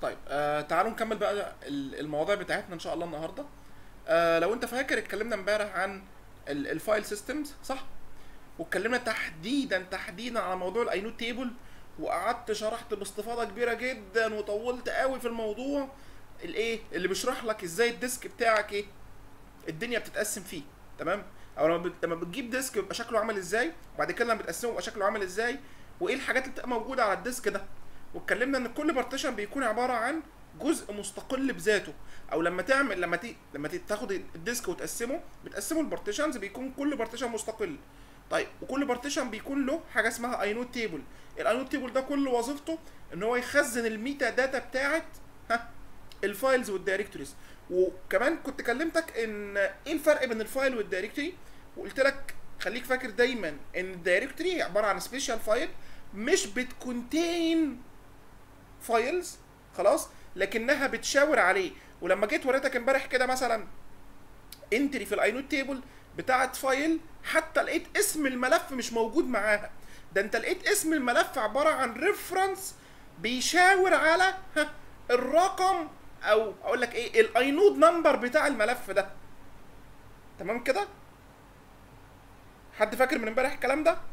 طيب آه تعالوا نكمل بقى ال- المواضيع بتاعتنا ان شاء الله النهارده آه لو انت فاكر اتكلمنا امبارح عن ال- الفايل سيستمز صح واتكلمنا تحديدا تحديدا على موضوع الاينود تيبل وقعدت شرحت باستفاضه كبيره جدا وطولت قوي في الموضوع الايه اللي بيشرح لك ازاي الديسك بتاعك ايه الدنيا بتتقسم فيه تمام او لما بت- لما بتجيب ديسك بيبقى شكله عامل ازاي وبعد كده لما بتقسمه بيبقى شكله عامل ازاي وايه الحاجات اللي بتبقى موجوده على الديسك ده واتكلمنا ان كل بارتيشن بيكون عباره عن جزء مستقل بذاته او لما تعمل لما تي لما تي- تاخد الديسك وتقسمه بتقسمه البارتيشنز بيكون كل بارتيشن مستقل طيب وكل بارتيشن بيكون له حاجه اسمها اينود تيبل الاينود تيبل ده كل وظيفته ان هو يخزن الميتا داتا بتاعت ها الفايلز والدايركتوريز وكمان كنت كلمتك ان ايه الفرق بين الفايل والدايركتوري وقلت لك خليك فاكر دايما ان الدايركتوري عباره عن سبيشال فايل مش بتكونتين فايلز خلاص لكنها بتشاور عليه ولما جيت وريتك امبارح كده مثلا انتري في الاينود تيبل بتاعت فايل حتى لقيت اسم الملف مش موجود معاها ده انت لقيت اسم الملف عباره عن ريفرنس بيشاور على ها الرقم او اقول لك ايه الاينود نمبر بتاع الملف ده تمام كده حد فاكر من امبارح الكلام ده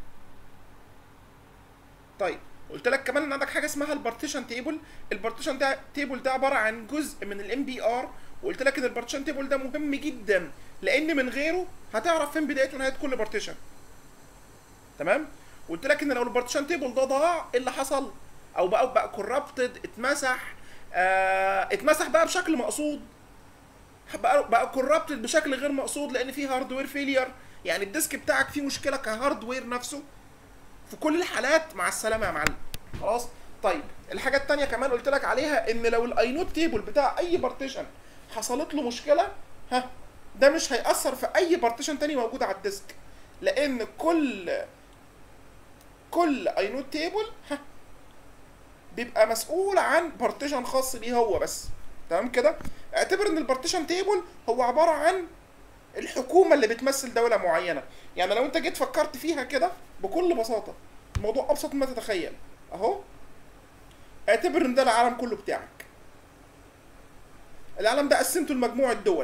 طيب قلت لك كمان ان عندك حاجه اسمها البارتيشن تيبل البارتيشن ده تيبل ده عباره عن جزء من الام بي ار وقلت لك ان البارتيشن تيبل ده مهم جدا لان من غيره هتعرف فين بدايه ونهايه كل بارتيشن تمام قلت لك ان لو البارتيشن تيبل ده ضاع ايه اللي حصل او بقى بقى كورابتد اتمسح آه اتمسح بقى بشكل مقصود بقى بقى كورابتد بشكل غير مقصود لان فيه هاردوير فيلير يعني الديسك بتاعك فيه مشكله كهاردوير نفسه في كل الحالات مع السلامه يا معلم خلاص طيب الحاجه التانية كمان قلت لك عليها ان لو الاينود تيبل بتاع اي بارتيشن حصلت له مشكله ها ده مش هيأثر في اي بارتيشن تاني موجود على الديسك لان كل كل اينود تيبل ها بيبقى مسؤول عن بارتيشن خاص بيه هو بس تمام كده اعتبر ان البارتيشن تيبل هو عباره عن الحكومه اللي بتمثل دوله معينه يعني لو انت جيت فكرت فيها كده بكل بساطه الموضوع ابسط مما تتخيل اهو اعتبر ان ده العالم كله بتاعك العالم ده قسمته لمجموعه دول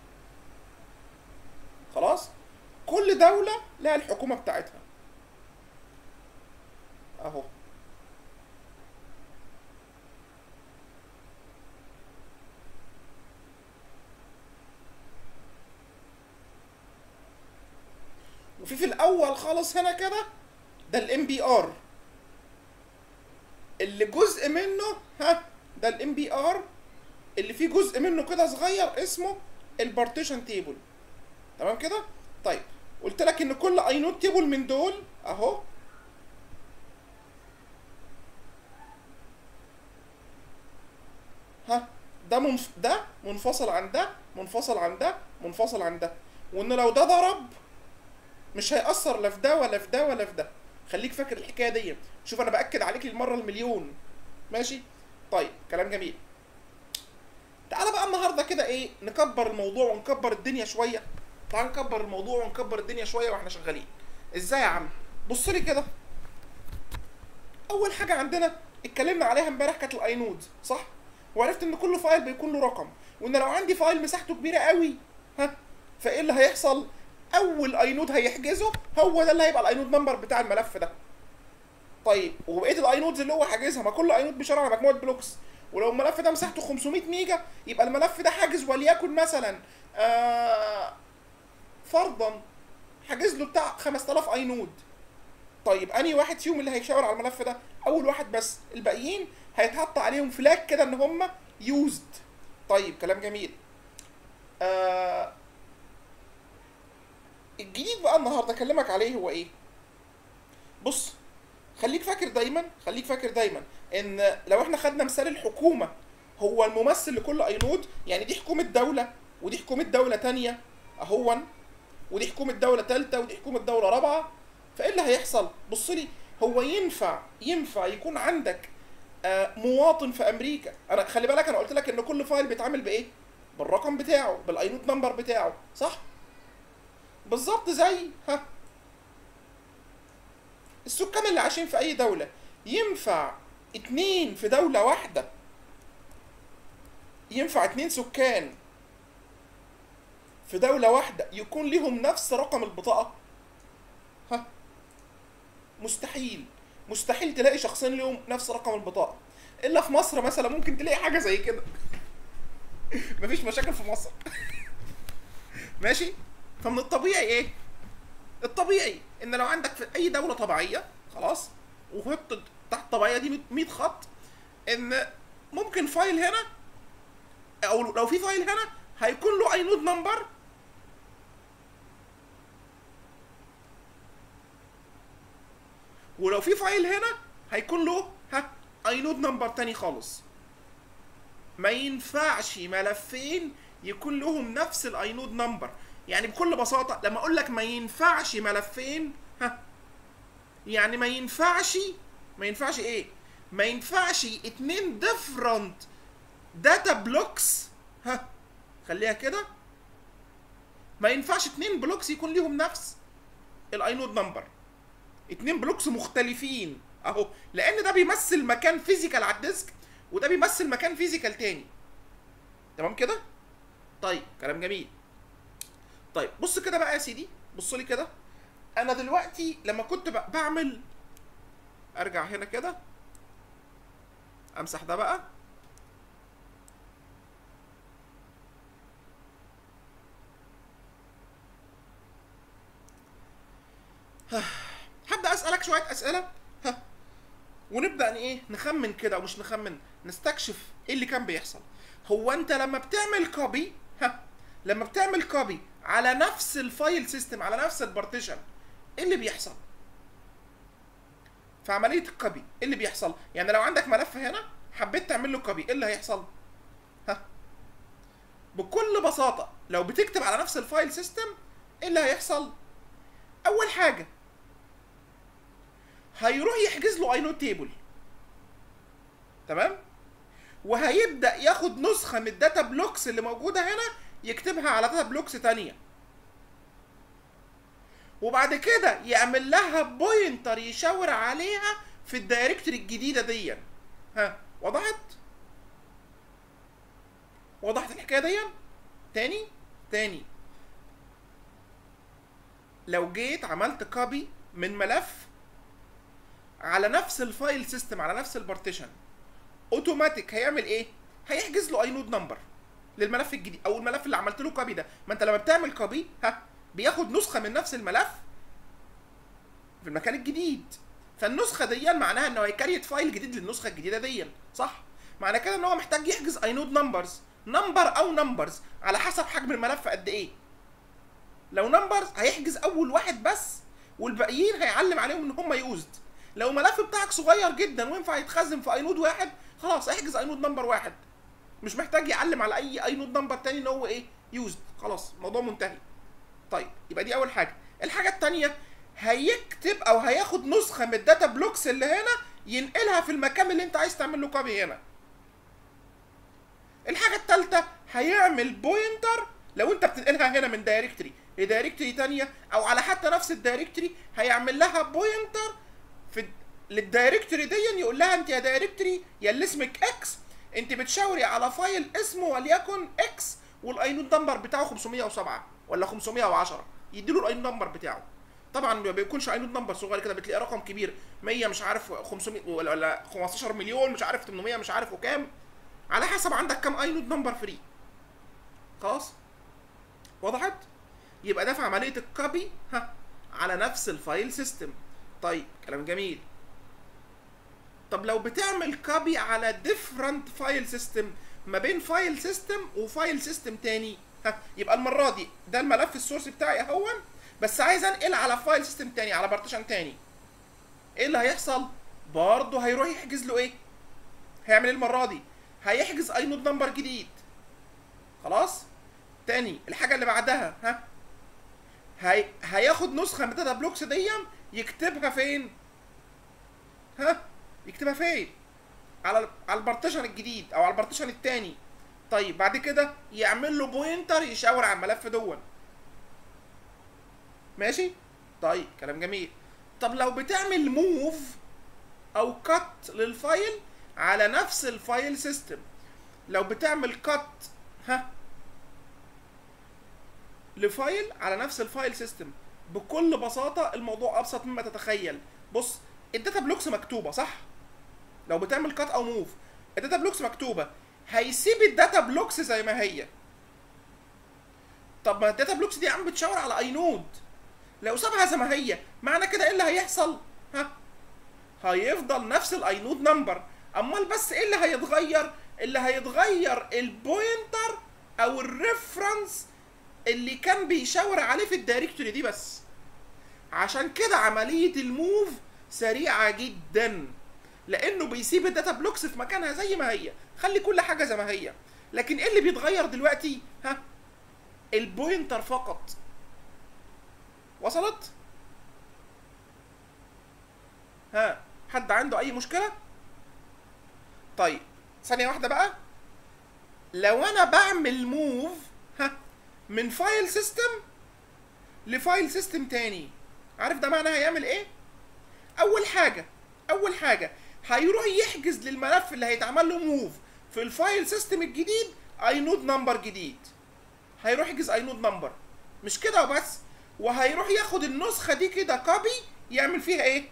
خلاص كل دوله لها الحكومه بتاعتها اهو وفي في الاول خالص هنا كده ده الام بي ار اللي جزء منه ها ده الام بي ار اللي فيه جزء منه كده صغير اسمه البارتيشن تيبل تمام كده طيب قلت لك ان كل اينود تيبل من دول اهو ها ده منف... ده منفصل عن ده منفصل عن ده منفصل عن ده وان لو ده ضرب مش هيأثر لا في ده ولا في ده ولا في ده خليك فاكر الحكايه دي شوف انا باكد عليك للمره المليون ماشي طيب كلام جميل تعالى بقى النهارده كده ايه نكبر الموضوع ونكبر الدنيا شويه تعال نكبر الموضوع ونكبر الدنيا شويه واحنا شغالين ازاي يا عم بص لي كده اول حاجه عندنا اتكلمنا عليها امبارح كانت الاينود صح وعرفت ان كل فايل بيكون له رقم وان لو عندي فايل مساحته كبيره قوي ها فايه اللي هيحصل اول اينود هيحجزه هو ده اللي هيبقى الاينود نمبر بتاع الملف ده طيب وبقيه الاينودز اللي هو حاجزها ما كل اينود بيشتغل على مجموعه بلوكس ولو الملف ده مساحته 500 ميجا يبقى الملف ده حاجز وليكن مثلا آه فرضا حاجز له بتاع 5000 اينود طيب انهي واحد فيهم اللي هيشاور على الملف ده اول واحد بس الباقيين هيتحط عليهم فلاج كده ان هم يوزد طيب كلام جميل آه الجديد بقى النهارده اكلمك عليه هو ايه بص خليك فاكر دايما خليك فاكر دايما ان لو احنا خدنا مثال الحكومه هو الممثل لكل اينود يعني دي حكومه دوله ودي حكومه دوله تانية اهون ودي حكومه دوله تالتة ودي حكومه دوله رابعه فايه اللي هيحصل بص لي هو ينفع ينفع يكون عندك آه مواطن في امريكا انا خلي بالك انا قلت لك ان كل فايل بيتعامل بايه بالرقم بتاعه بالاينود نمبر بتاعه صح بالظبط زي ها السكان اللي عايشين في اي دولة ينفع اتنين في دولة واحدة ينفع اتنين سكان في دولة واحدة يكون ليهم نفس رقم البطاقة ها مستحيل مستحيل تلاقي شخصين ليهم نفس رقم البطاقة الا في مصر مثلا ممكن تلاقي حاجة زي كده مفيش مشاكل في مصر ماشي فمن الطبيعي ايه الطبيعي ان لو عندك في اي دولة طبيعية خلاص وحط تحت الطبيعية دي 100 خط ان ممكن فايل هنا او لو في فايل هنا هيكون له اينود نمبر ولو في فايل هنا هيكون له ها اينود نمبر تاني خالص ما ينفعش ملفين يكون لهم نفس الاينود نمبر يعني بكل بساطه لما اقول لك ما ينفعش ملفين ها يعني ما ينفعش ما ينفعش ايه ما ينفعش اتنين ديفرنت داتا بلوكس ها خليها كده ما ينفعش اتنين بلوكس يكون ليهم نفس الاينود نمبر اتنين بلوكس مختلفين اهو لان ده بيمثل مكان فيزيكال على الديسك وده بيمثل مكان فيزيكال تاني تمام كده طيب كلام جميل طيب بص كده بقى يا سيدي بص لي كده انا دلوقتي لما كنت ب- بعمل ارجع هنا كده امسح ده بقى هبدا اسالك شويه اسئله ها ونبدا ن- ايه نخمن كده ومش نخمن نستكشف ايه اللي كان بيحصل هو انت لما بتعمل كوبي ها لما بتعمل كوبي على نفس الفايل سيستم على نفس البارتيشن ايه اللي بيحصل في عمليه الكوبي ايه اللي بيحصل يعني لو عندك ملف هنا حبيت تعمل له كوبي ايه اللي هيحصل ها بكل بساطه لو بتكتب على نفس الفايل سيستم ايه اللي هيحصل اول حاجه هيروح يحجز له اينود تيبل تمام وهيبدا ياخد نسخه من الداتا بلوكس اللي موجوده هنا يكتبها على داتا بلوكس تانية وبعد كده يعمل لها بوينتر يشاور عليها في الدايركتوري الجديده دي ها وضحت وضحت الحكايه دي تاني تاني لو جيت عملت كوبي من ملف على نفس الفايل سيستم على نفس البارتيشن اوتوماتيك هيعمل ايه هيحجز له اينود نمبر للملف الجديد او الملف اللي عملت له كوبي ده ما انت لما بتعمل كوبي ها بياخد نسخه من نفس الملف في المكان الجديد فالنسخه دي معناها انه هيكريت فايل جديد للنسخه الجديده دي صح معنى كده ان هو محتاج يحجز اينود نمبرز نمبر او نمبرز على حسب حجم الملف قد ايه لو نمبرز هيحجز اول واحد بس والباقيين هيعلم عليهم ان هم يوزد لو الملف بتاعك صغير جدا وينفع يتخزن في اينود واحد خلاص احجز اينود نمبر واحد مش محتاج يعلم على اي اينود نمبر تاني ان هو ايه يوزد خلاص الموضوع منتهي طيب يبقى دي اول حاجه الحاجه التانية هيكتب او هياخد نسخه من الداتا بلوكس اللي هنا ينقلها في المكان اللي انت عايز تعمل له كوبي هنا الحاجه الثالثه هيعمل بوينتر لو انت بتنقلها هنا من دايركتري لدايركتري تانية او على حتى نفس الدايركتري هيعمل لها بوينتر في للدايركتوري دي يقول لها انت يا دايركتوري يا اللي اسمك اكس انت بتشاوري على فايل اسمه وليكن اكس والاينود نمبر بتاعه 507 ولا 510 يديله الاينود نمبر بتاعه طبعا ما بيكونش اينود نمبر صغير كده بتلاقي رقم كبير 100 مش عارف 500 ولا ولا 15 مليون مش عارف 800 مش عارف وكام على حسب عندك كام اينود نمبر فري خلاص وضحت يبقى ده في عمليه الكوبي ها على نفس الفايل سيستم طيب كلام جميل طب لو بتعمل كوبي على ديفرنت فايل سيستم ما بين فايل سيستم وفايل سيستم تاني ها يبقى المره دي ده الملف السورس بتاعي اهون بس عايز انقل على فايل سيستم تاني على بارتيشن تاني ايه اللي هيحصل برضه هيروح يحجز له ايه هيعمل ايه المره دي هيحجز اينود نمبر جديد خلاص تاني الحاجه اللي بعدها ها هي... هياخد نسخه من الداتا بلوكس دي يكتبها فين ها يكتبها فين على على البارتيشن الجديد او على البارتيشن التاني طيب بعد كده يعمل له بوينتر يشاور على الملف دون ماشي طيب كلام جميل طب لو بتعمل موف او كات للفايل على نفس الفايل سيستم لو بتعمل كات ها لفايل على نفس الفايل سيستم بكل بساطه الموضوع ابسط مما تتخيل بص الداتا بلوكس مكتوبه صح لو بتعمل كات او موف الداتا بلوكس مكتوبه هيسيب الداتا بلوكس زي ما هي طب ما الداتا بلوكس دي عم بتشاور على اي نود لو سابها زي ما هي معنى كده ايه اللي هيحصل ها هيفضل نفس الاي نود نمبر امال بس ايه اللي هيتغير اللي هيتغير البوينتر او الريفرنس اللي كان بيشاور عليه في الدايركتوري دي بس عشان كده عملية الموف سريعة جدا لانه بيسيب الداتا بلوكس في مكانها زي ما هي خلي كل حاجة زي ما هي لكن ايه اللي بيتغير دلوقتي ها البوينتر فقط وصلت ها حد عنده اي مشكلة طيب ثانية واحدة بقى لو انا بعمل موف ها من فايل سيستم لفايل سيستم تاني عارف ده معناه هيعمل ايه اول حاجه اول حاجه هيروح يحجز للملف اللي هيتعمل له موف في الفايل سيستم الجديد اي نود نمبر جديد هيروح يحجز اي نود نمبر مش كده وبس وهيروح ياخد النسخه دي كده كوبي يعمل فيها ايه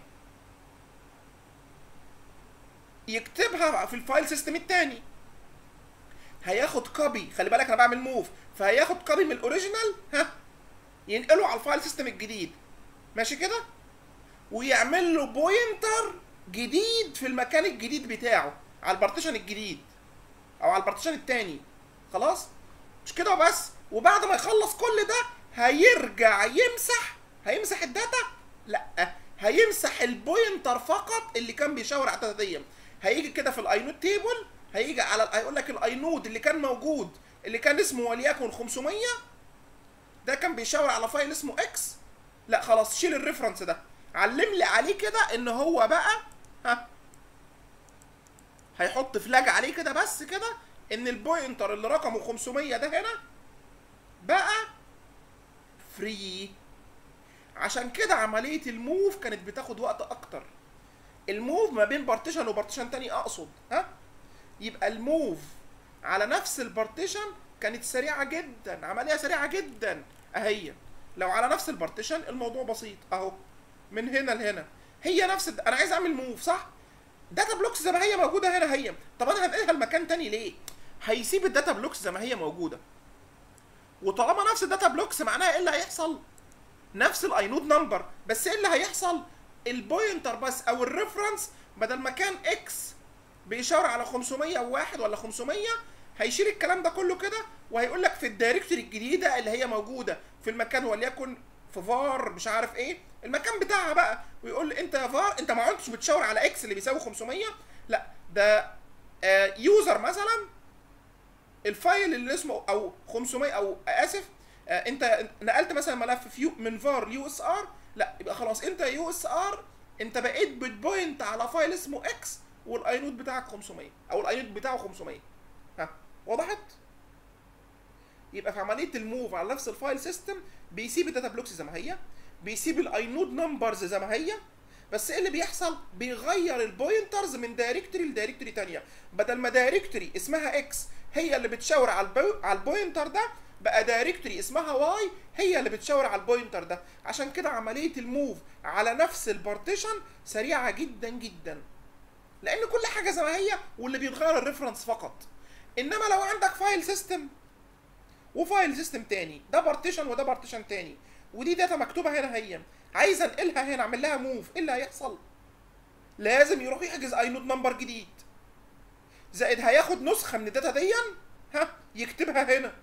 يكتبها في الفايل سيستم التاني هياخد كوبي خلي بالك انا بعمل موف فهياخد كوبي من الاوريجينال ها ينقله على الفايل سيستم الجديد ماشي كده ويعمل له بوينتر جديد في المكان الجديد بتاعه على البارتيشن الجديد او على البارتيشن التاني خلاص مش كده وبس وبعد ما يخلص كل ده هيرجع يمسح هيمسح الداتا لا هيمسح البوينتر فقط اللي كان بيشاور على الداتا دي هيجي كده في الاينود تيبل هيجي على هيقول لك الاينود اللي كان موجود اللي كان اسمه وليكن 500 ده كان بيشاور على فايل اسمه اكس لا خلاص شيل الريفرنس ده علم لي عليه كده ان هو بقى ها هيحط فلاج عليه كده بس كده ان البوينتر اللي رقمه 500 ده هنا بقى فري عشان كده عملية الموف كانت بتاخد وقت اكتر الموف ما بين بارتيشن وبارتيشن تاني اقصد ها يبقى الموف على نفس البارتيشن كانت سريعة جدا عملية سريعة جدا اهي لو على نفس البارتيشن الموضوع بسيط اهو من هنا لهنا هي نفس الد... انا عايز اعمل موف صح داتا بلوكس زي ما هي موجوده هنا هي طب انا هنقلها لمكان تاني ليه هيسيب الداتا بلوكس زي ما هي موجوده وطالما نفس الداتا بلوكس معناها ايه اللي هيحصل نفس الاينود نمبر بس ايه اللي هيحصل البوينتر بس او الريفرنس بدل ما كان اكس بيشاور على 501 ولا 500 هيشيل الكلام ده كله كده وهيقول لك في الدايركتوري الجديده اللي هي موجوده في المكان وليكن في فار مش عارف ايه المكان بتاعها بقى ويقول لي انت يا فار انت ما عدتش بتشاور على اكس اللي بيساوي 500 لا ده آه يوزر مثلا الفايل اللي اسمه او 500 او اسف آه انت نقلت مثلا ملف فيو من فار يو اس ار لا يبقى خلاص انت يو اس ار انت بقيت بتبوينت على فايل اسمه اكس والاينود بتاعك 500 او الاينود بتاعه 500 ها وضحت يبقى في عمليه الموف على نفس الفايل سيستم بيسيب الداتا بلوكس زي ما هي بيسيب الاينود نمبرز زي ما هي بس ايه اللي بيحصل بيغير البوينترز من دايركتوري لدايركتوري تانية بدل ما دايركتوري اسمها اكس هي اللي بتشاور على البو... على البوينتر ده بقى دايركتوري اسمها واي هي اللي بتشاور على البوينتر ده عشان كده عمليه الموف على نفس البارتيشن سريعه جدا جدا لان كل حاجه زي ما هي واللي بيتغير الريفرنس فقط انما لو عندك فايل سيستم وفايل سيستم تاني ده بارتيشن وده بارتيشن تاني ودي داتا مكتوبه هنا هي عايز انقلها هنا اعمل لها موف ايه اللي هيحصل لازم يروح يحجز اي نود نمبر جديد زائد هياخد نسخه من الداتا دي ها يكتبها هنا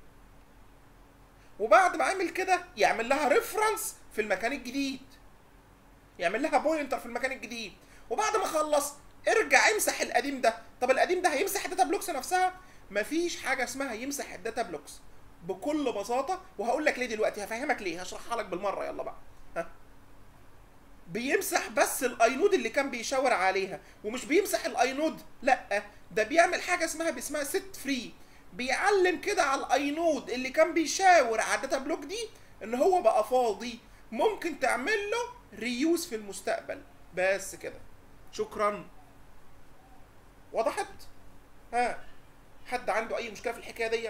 وبعد ما عمل كده يعمل لها ريفرنس في المكان الجديد يعمل لها بوينتر في المكان الجديد وبعد ما خلص ارجع امسح القديم ده طب القديم ده هيمسح الداتا بلوكس نفسها مفيش حاجه اسمها يمسح الداتا بلوكس بكل بساطه وهقول لك ليه دلوقتي هفهمك ليه هشرحها لك بالمره يلا بقى ها بيمسح بس الاينود اللي كان بيشاور عليها ومش بيمسح الاينود لا ده بيعمل حاجه اسمها اسمها ست فري بيعلم كده على الاينود اللي كان بيشاور على الداتا بلوك دي ان هو بقى فاضي ممكن تعمل له ريوز في المستقبل بس كده شكرا وضحت ها حد عنده اي مشكله في الحكايه دي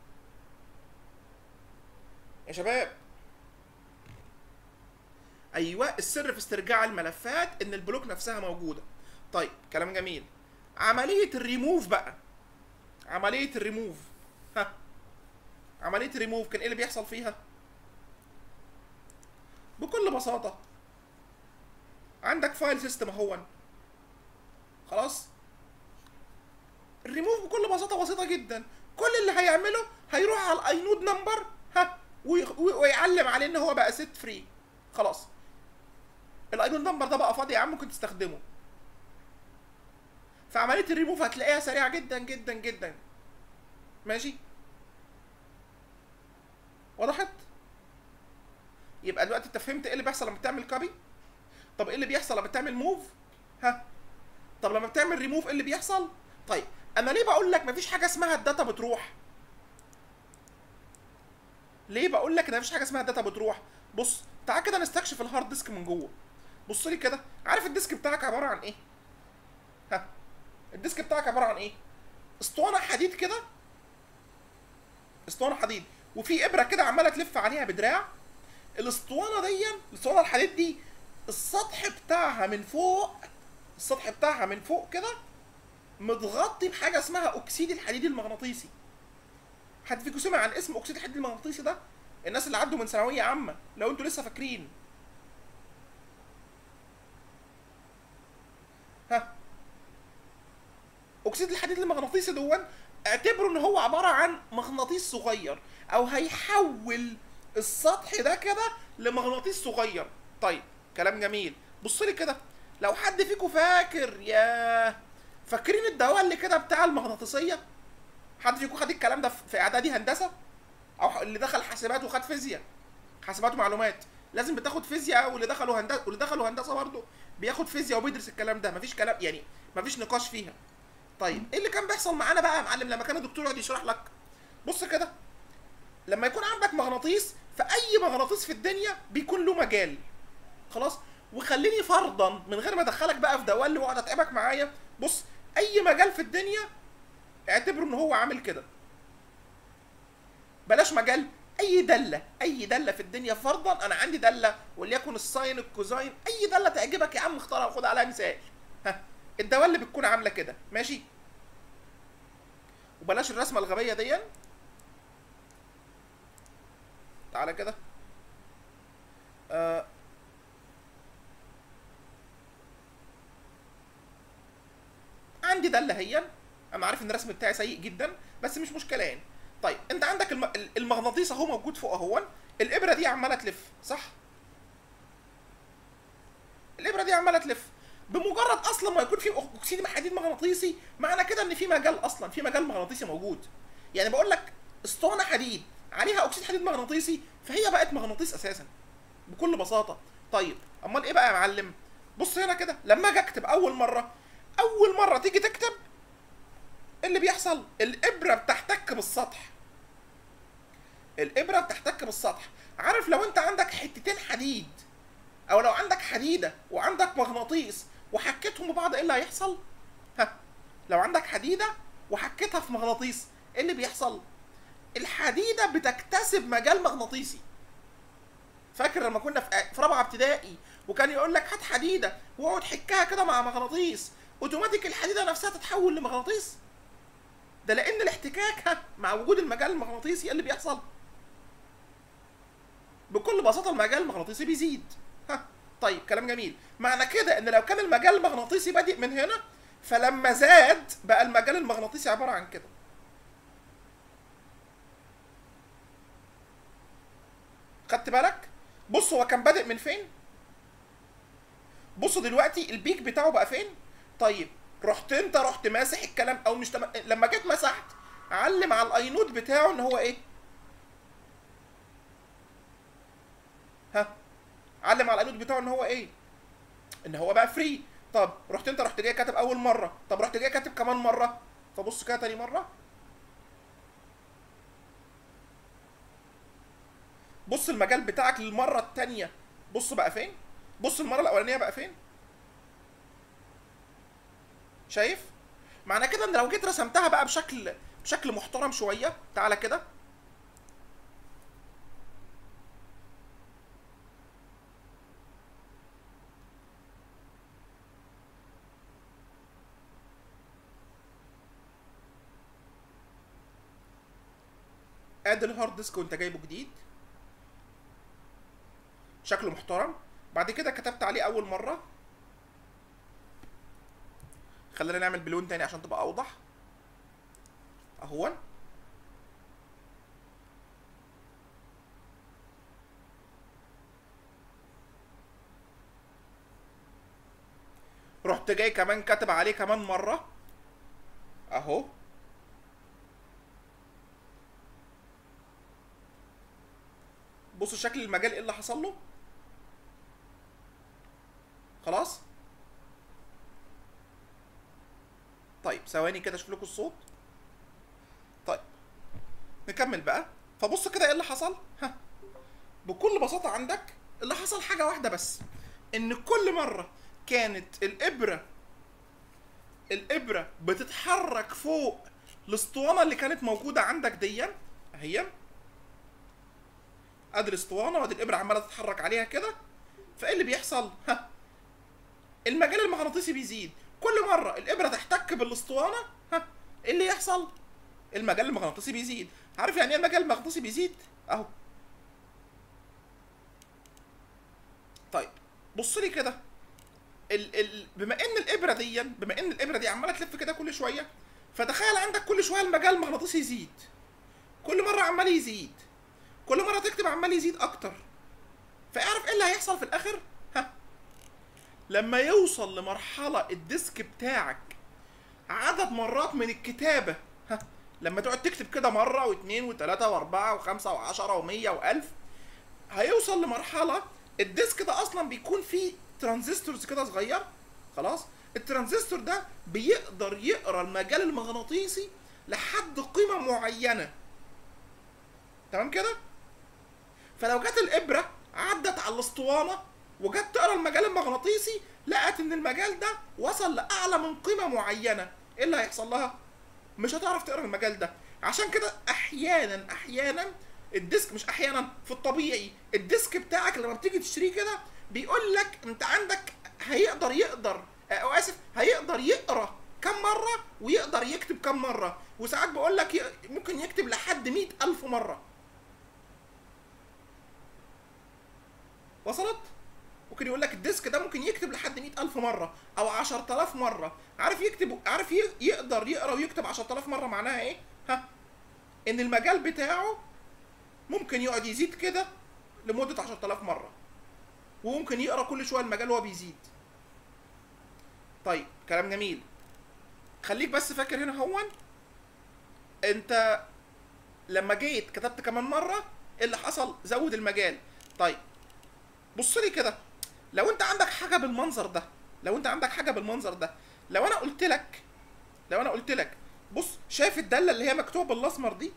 يا شباب ايوه السر في استرجاع الملفات ان البلوك نفسها موجوده طيب كلام جميل عمليه الريموف بقى عمليه الريموف ها عمليه الريموف كان ايه اللي بيحصل فيها بكل بساطه عندك فايل سيستم اهون خلاص الريموف بكل بساطه بسيطه جدا كل اللي هيعمله هيروح على الاينود نمبر ها وي- وي- ويعلم عليه ان هو بقى ست فري خلاص الاينود نمبر ده بقى فاضي يا عم ممكن تستخدمه فعمليه الريموف هتلاقيها سريعه جدا جدا جدا ماشي وضحت يبقى دلوقتي انت فهمت ايه اللي بيحصل لما بتعمل كوبي طب ايه اللي بيحصل لما بتعمل موف ها طب لما بتعمل ريموف ايه اللي بيحصل طيب انا ليه بقول لك مفيش حاجه اسمها الداتا بتروح ليه بقول لك ان مفيش حاجه اسمها الداتا بتروح بص تعال كده نستكشف الهارد ديسك من جوه بص لي كده عارف الديسك بتاعك عباره عن ايه ها الديسك بتاعك عباره عن ايه اسطوانه حديد كده اسطوانه حديد وفي ابره كده عماله تلف عليها بدراع الاسطوانه دي الاسطوانه الحديد دي السطح بتاعها من فوق السطح بتاعها من فوق كده متغطي بحاجه اسمها اكسيد الحديد المغناطيسي حد فيكم سمع عن اسم اكسيد الحديد المغناطيسي ده الناس اللي عدوا من ثانويه عامه لو انتوا لسه فاكرين ها اكسيد الحديد المغناطيسي دون اعتبروا ان هو عباره عن مغناطيس صغير او هيحول السطح ده كده لمغناطيس صغير طيب كلام جميل بص لي كده لو حد فيكم فاكر يا فاكرين الدواء اللي كده بتاع المغناطيسيه حد فيكم خد الكلام ده في اعدادي هندسه او اللي دخل حاسبات وخد فيزياء حاسبات ومعلومات لازم بتاخد فيزياء واللي دخلوا هندسه واللي دخلوا هندسه برضه بياخد فيزياء وبيدرس الكلام ده مفيش كلام يعني مفيش نقاش فيها طيب ايه اللي كان بيحصل معانا بقى يا معلم لما كان الدكتور يقعد يشرح لك بص كده لما يكون عندك مغناطيس فاي مغناطيس في الدنيا بيكون له مجال خلاص وخليني فرضا من غير ما ادخلك بقى في دوال واقعد اتعبك معايا بص اي مجال في الدنيا اعتبره ان هو عامل كده بلاش مجال اي داله اي داله في الدنيا فرضا انا عندي داله وليكن الساين الكوزاين اي داله تعجبك يا عم اختارها وخد عليها مثال ها الدوال اللي بتكون عامله كده ماشي وبلاش الرسمه الغبيه دي تعالى كده آه عندي داله هي انا عارف ان الرسم بتاعي سيء جدا بس مش مشكله يعني طيب انت عندك الم... المغناطيس اهو موجود فوق اهو الابره دي عماله تلف صح الابره دي عماله تلف بمجرد اصلا ما يكون في اكسيد حديد مغناطيسي معنى كده ان في مجال اصلا في مجال مغناطيسي موجود يعني بقول لك اسطوانه حديد عليها اكسيد حديد مغناطيسي فهي بقت مغناطيس اساسا بكل بساطه طيب امال ايه بقى يا معلم بص هنا كده لما اجي اكتب اول مره اول مره تيجي تكتب إيه اللي بيحصل الابره بتحتك بالسطح الابره بتحتك بالسطح عارف لو انت عندك حتتين حديد او لو عندك حديده وعندك مغناطيس وحكيتهم ببعض ايه اللي هيحصل ها لو عندك حديده وحكيتها في مغناطيس ايه اللي بيحصل الحديده بتكتسب مجال مغناطيسي فاكر لما كنا في في رابعه ابتدائي وكان يقول لك هات حديده واقعد حكها كده مع مغناطيس اوتوماتيك الحديده نفسها تتحول لمغناطيس ده لان الاحتكاك ها مع وجود المجال المغناطيسي ايه اللي بيحصل بكل بساطه المجال المغناطيسي بيزيد ها طيب كلام جميل معنى كده ان لو كان المجال المغناطيسي بادئ من هنا فلما زاد بقى المجال المغناطيسي عباره عن كده خدت بالك بص هو كان بادئ من فين بص دلوقتي البيك بتاعه بقى فين طيب رحت انت رحت ماسح الكلام او مش تم... لما جيت مسحت علم على الاينود بتاعه ان هو ايه ها علم على الاينود بتاعه ان هو ايه ان هو بقى فري طب رحت انت رحت جاي كاتب اول مره طب رحت جاي كاتب كمان مره فبص كده تاني مره بص المجال بتاعك للمره التانيه بص بقى فين بص المره الاولانيه بقى فين شايف معنى كده ان لو جيت رسمتها بقى بشكل بشكل محترم شويه تعالى كده ادي الهارد ديسك وانت جايبه جديد شكله محترم بعد كده كتبت عليه اول مره خلينا نعمل بلون تاني عشان تبقى اوضح اهون رحت جاي كمان كاتب عليه كمان مره اهو بصوا شكل المجال ايه اللي حصل له خلاص طيب ثواني كده اشوف لكم الصوت طيب نكمل بقى فبص كده ايه اللي حصل ها بكل بساطه عندك اللي حصل حاجه واحده بس ان كل مره كانت الابره الابره بتتحرك فوق الاسطوانه اللي كانت موجوده عندك ديا اهي ادي الاسطوانه وادي الابره عماله تتحرك عليها كده فايه اللي بيحصل ها المجال المغناطيسي بيزيد كل مره الابره تحتك بالاسطوانه ها ايه اللي يحصل المجال المغناطيسي بيزيد عارف يعني ايه المجال المغناطيسي بيزيد اهو طيب بص لي كده ال ال بما ان الابره دي بما ان الابره دي عماله تلف كده كل شويه فتخيل عندك كل شويه المجال المغناطيسي يزيد كل مره عمال يزيد كل مره تكتب عمال يزيد اكتر فاعرف ايه اللي هيحصل في الاخر ها لما يوصل لمرحله الديسك بتاعك عدد مرات من الكتابه ها لما تقعد تكتب كده مره واثنين وثلاثه واربعه وخمسه وعشره ومية والف هيوصل لمرحله الديسك ده اصلا بيكون فيه ترانزستورز كده صغير خلاص الترانزستور ده بيقدر يقرا المجال المغناطيسي لحد قيمه معينه تمام كده فلو جت الابره عدت على الاسطوانه وجت تقرا المجال المغناطيسي لقت ان المجال ده وصل لاعلى من قيمه معينه ايه اللي هيحصل لها مش هتعرف تقرا المجال ده عشان كده احيانا احيانا الديسك مش احيانا في الطبيعي الديسك بتاعك لما بتيجي تشتريه كده بيقول لك انت عندك هيقدر يقدر او اسف هيقدر يقرا كم مره ويقدر يكتب كم مره وساعات بقول لك ممكن يكتب لحد مئة ألف مره وصلت ممكن يقول لك الديسك ده ممكن يكتب لحد مئة ألف مرة أو عشرة آلاف مرة عارف يكتب عارف يقدر يقرا ويكتب عشرة آلاف مرة معناها إيه؟ ها؟ إن المجال بتاعه ممكن يقعد يزيد كده لمدة عشرة آلاف مرة وممكن يقرا كل شوية المجال وهو بيزيد طيب كلام جميل خليك بس فاكر هنا هون انت لما جيت كتبت كمان مرة ايه اللي حصل زود المجال طيب بص لي كده لو انت عندك حاجه بالمنظر ده لو انت عندك حاجه بالمنظر ده لو انا قلت لك لو انا قلت لك بص شايف الداله اللي هي مكتوبه بالاسمر دي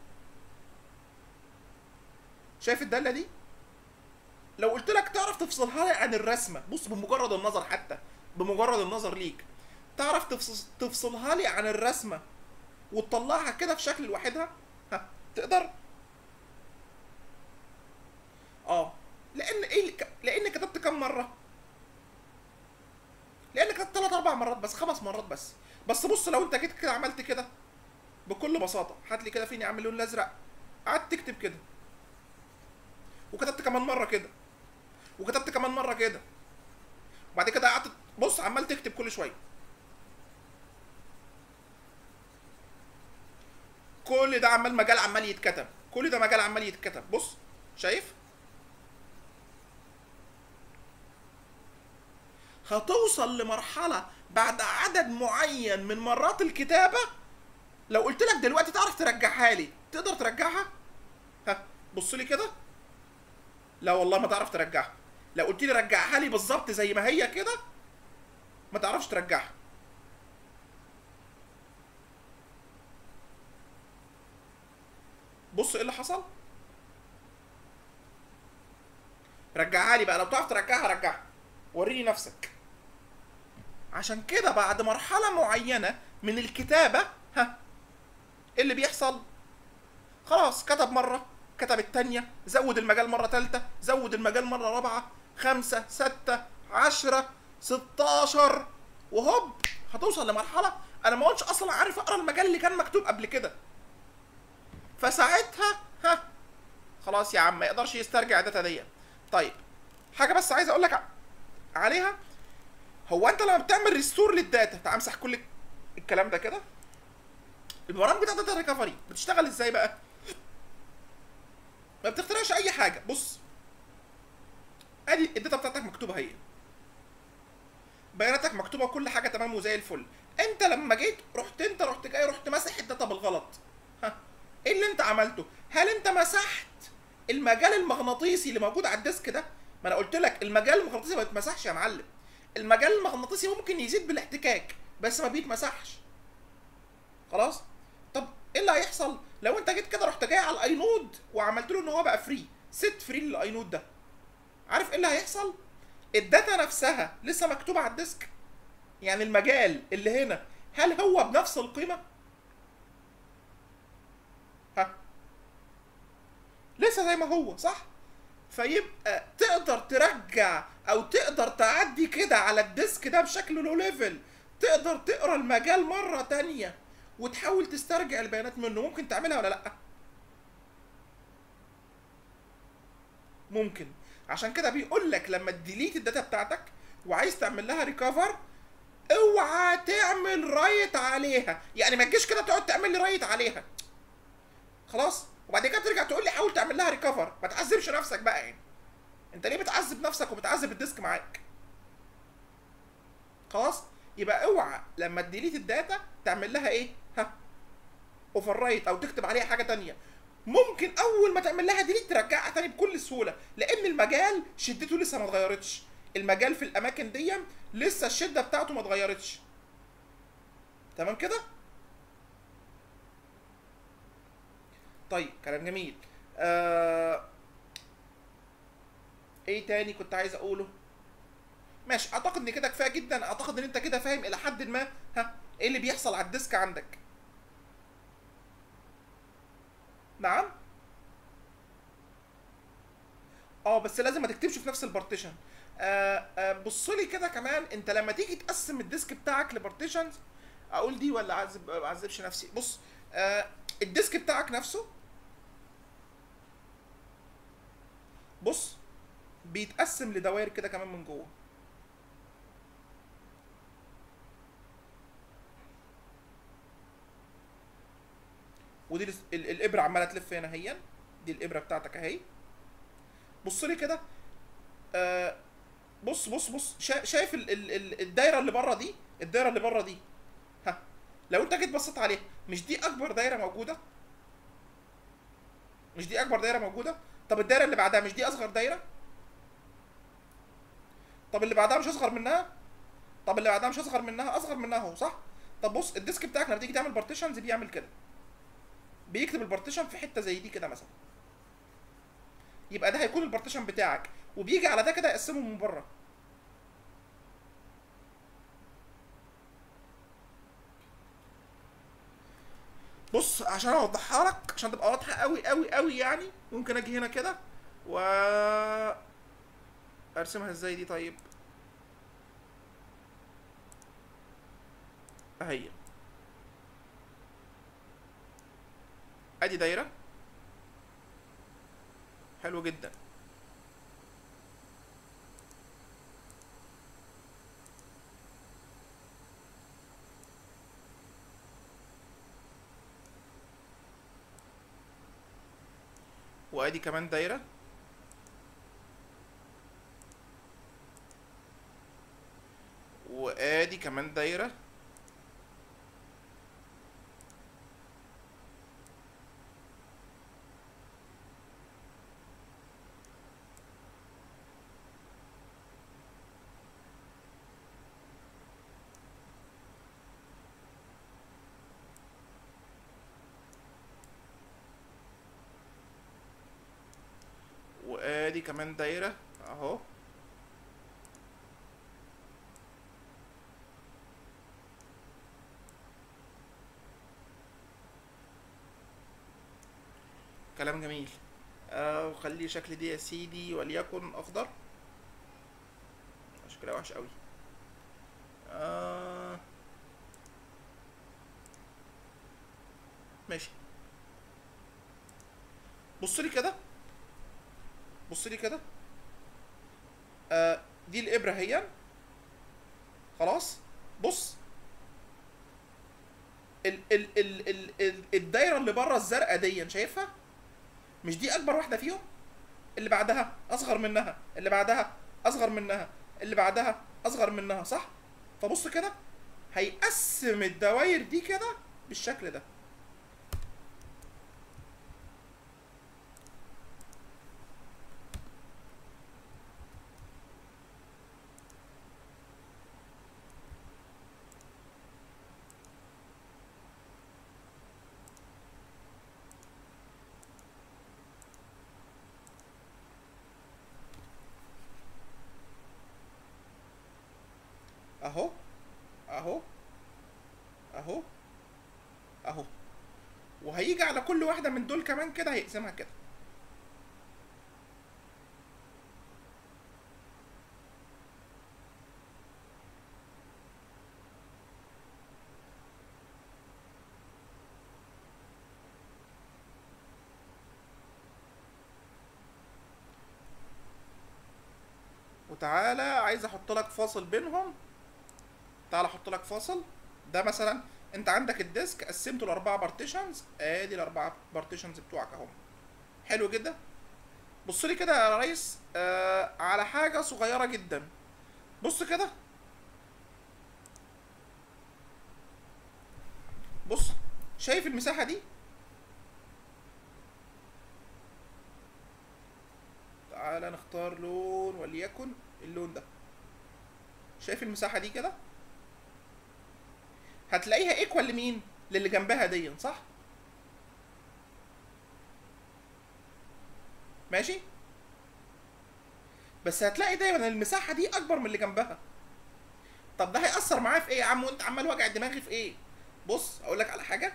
شايف الداله دي لو قلت لك تعرف تفصلها لي عن الرسمه بص بمجرد النظر حتى بمجرد النظر ليك تعرف تفصل تفصلها لي عن الرسمه وتطلعها كده في شكل لوحدها ها تقدر اه لان ايه لان كتبت كم مره لان كتبت ثلاث اربع مرات بس خمس مرات بس بس بص لو انت جيت كده عملت كده بكل بساطه هات لي كده فين يا عم اللون الازرق قعدت تكتب كده وكتبت كمان مره كده وكتبت كمان مره كده وبعد كده قعدت بص عمال تكتب كل شويه كل ده عمال مجال عمال يتكتب كل ده مجال عمال يتكتب بص شايف هتوصل لمرحلة بعد عدد معين من مرات الكتابة لو قلت لك دلوقتي تعرف ترجعها لي تقدر ترجعها؟ ها بص لي كده لا والله ما تعرف ترجعها لو قلت لي رجعها لي بالظبط زي ما هي كده ما تعرفش ترجعها بص ايه اللي حصل رجعها لي بقى لو تعرف ترجعها رجعها وريني نفسك عشان كده بعد مرحلة معينة من الكتابة ها ايه اللي بيحصل خلاص كتب مره كتب التانية زود المجال مرة تالتة زود المجال مرة رابعة خمسة ستة عشرة ستاشر وهوب هتوصل لمرحلة أنا ما كنتش أصلا عارف أقرأ المجال اللي كان مكتوب قبل كده فساعتها ها خلاص يا عم ما يقدرش يسترجع الداتا دي طيب حاجة بس عايز أقول لك عليها هو أنت لما بتعمل ريستور للداتا تعال امسح كل الكلام ده كده البرامج بتاعت داتا ريكفري بتشتغل ازاي بقى؟ ما بتخترعش اي حاجه بص ادي الداتا بتاعتك مكتوبه هي بياناتك مكتوبه كل حاجه تمام وزي الفل انت لما جيت رحت انت رحت جاي رحت مسح الداتا بالغلط ها ايه اللي انت عملته هل انت مسحت المجال المغناطيسي اللي موجود على الديسك ده ما انا قلت لك المجال المغناطيسي ما بيتمسحش يا معلم المجال المغناطيسي ممكن يزيد بالاحتكاك بس ما بيتمسحش خلاص طب ايه اللي هيحصل لو انت جيت كده رحت جاي على الاينود وعملت له ان هو بقى فري ست فري للاينود ده عارف ايه اللي هيحصل الداتا نفسها لسه مكتوبه على الديسك يعني المجال اللي هنا هل هو بنفس القيمه ها لسه زي ما هو صح فيبقى تقدر ترجع او تقدر تعدي كده على الديسك ده بشكل لو ليفل تقدر تقرا المجال مره تانية وتحاول تسترجع البيانات منه ممكن تعملها ولا لا ممكن عشان كده بيقول لك لما تديليت الداتا بتاعتك وعايز تعمل لها ريكفر اوعى تعمل رايت عليها يعني ما تجيش كده تقعد تعمل لي رايت عليها خلاص وبعد كده ترجع تقول لي حاول تعمل لها ريكفر ما تعذبش نفسك بقى يعني انت ليه بتعذب نفسك وبتعذب الديسك معاك خلاص يبقى اوعى لما تديليت الداتا تعمل لها ايه ها اوفر رايت او تكتب عليها حاجه تانية ممكن اول ما تعمل لها ديليت ترجعها تاني بكل سهوله لان المجال شدته لسه ما اتغيرتش المجال في الاماكن دي لسه الشده بتاعته ما اتغيرتش تمام كده طيب كلام جميل آه... ايه تاني كنت عايز اقوله ماشي اعتقد ان كده كفايه جدا اعتقد ان انت كده فاهم الى حد ما ها ايه اللي بيحصل على الديسك عندك نعم اه بس لازم ما تكتبش في نفس البارتيشن آه آه بص لي كده كمان انت لما تيجي تقسم الديسك بتاعك لبارتيشنز اقول دي ولا اعذب ما اعذبش نفسي بص آه الديسك بتاعك نفسه بص بيتقسم لدوائر كده كمان من جوه ودي ال- ال- الابره عماله تلف هنا اهي دي الابره بتاعتك اهي بص لي كده آه بص بص بص شا- شايف ال- ال- ال- الدايره اللي بره دي الدايره اللي بره دي ها لو انت جيت بصيت عليها مش دي اكبر دايره موجوده مش دي اكبر دايره موجوده طب الدايره اللي بعدها مش دي اصغر دايره طب اللي بعدها مش اصغر منها طب اللي بعدها مش اصغر منها اصغر منها اهو صح طب بص الديسك بتاعك لما تيجي تعمل بارتيشنز بيعمل كده بيكتب البارتيشن في حته زي دي كده مثلا يبقى ده هيكون البارتيشن بتاعك وبيجي على ده كده يقسمه من بره بص عشان اوضحها لك عشان تبقى واضحه قوي قوي قوي يعني ممكن اجي هنا كده و ارسمها ازاي دي طيب اهي ادي دايره حلو جدا وادي كمان دايره وادي كمان دايره وادي كمان دايره اهو كلام جميل آه وخلي شكل دي يا سيدي وليكن اخضر شكلها وحش قوي آه ماشي بص لي كده بص لي كده آه دي الابره هي خلاص بص ال ال ال ال ال الدايره اللي بره الزرقاء دي شايفها مش دي اكبر واحده فيهم اللي بعدها اصغر منها اللي بعدها اصغر منها اللي بعدها اصغر منها صح فبص كده هيقسم الدواير دي كده بالشكل ده اهو اهو اهو اهو وهيجي على كل واحده من دول كمان كده هيقسمها كده وتعالى عايز احط لك فاصل بينهم تعالى احط لك فاصل ده مثلا انت عندك الديسك قسمته لاربعه بارتيشنز ادي الاربعه بارتيشنز بتوعك اهو حلو جدا بص لي كده يا ريس آه على حاجه صغيره جدا بص كده بص شايف المساحه دي تعالى نختار لون وليكن اللون ده شايف المساحه دي كده هتلاقيها ايكوال لمين للي جنبها دي صح ماشي بس هتلاقي دايما المساحه دي اكبر من اللي جنبها طب ده هيأثر معايا في ايه يا عم وانت عمال وجع دماغي في ايه بص اقول لك على حاجه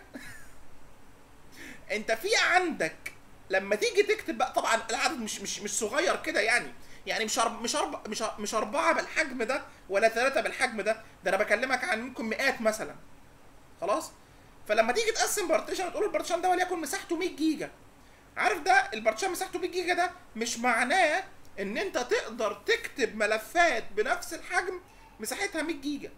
انت في عندك لما تيجي تكتب بقى طبعا العدد مش مش مش صغير كده يعني يعني مش أرب... مش أرب... مش أ- مش أربعة بالحجم ده ولا ثلاثة بالحجم ده ده أنا بكلمك عن ممكن مئات مثلا خلاص فلما تيجي تقسم بارتيشن وتقول البارتيشن ده وليكن مساحته 100 جيجا عارف ده البارتيشن مساحته 100 جيجا ده مش معناه ان انت تقدر تكتب ملفات بنفس الحجم مساحتها 100 جيجا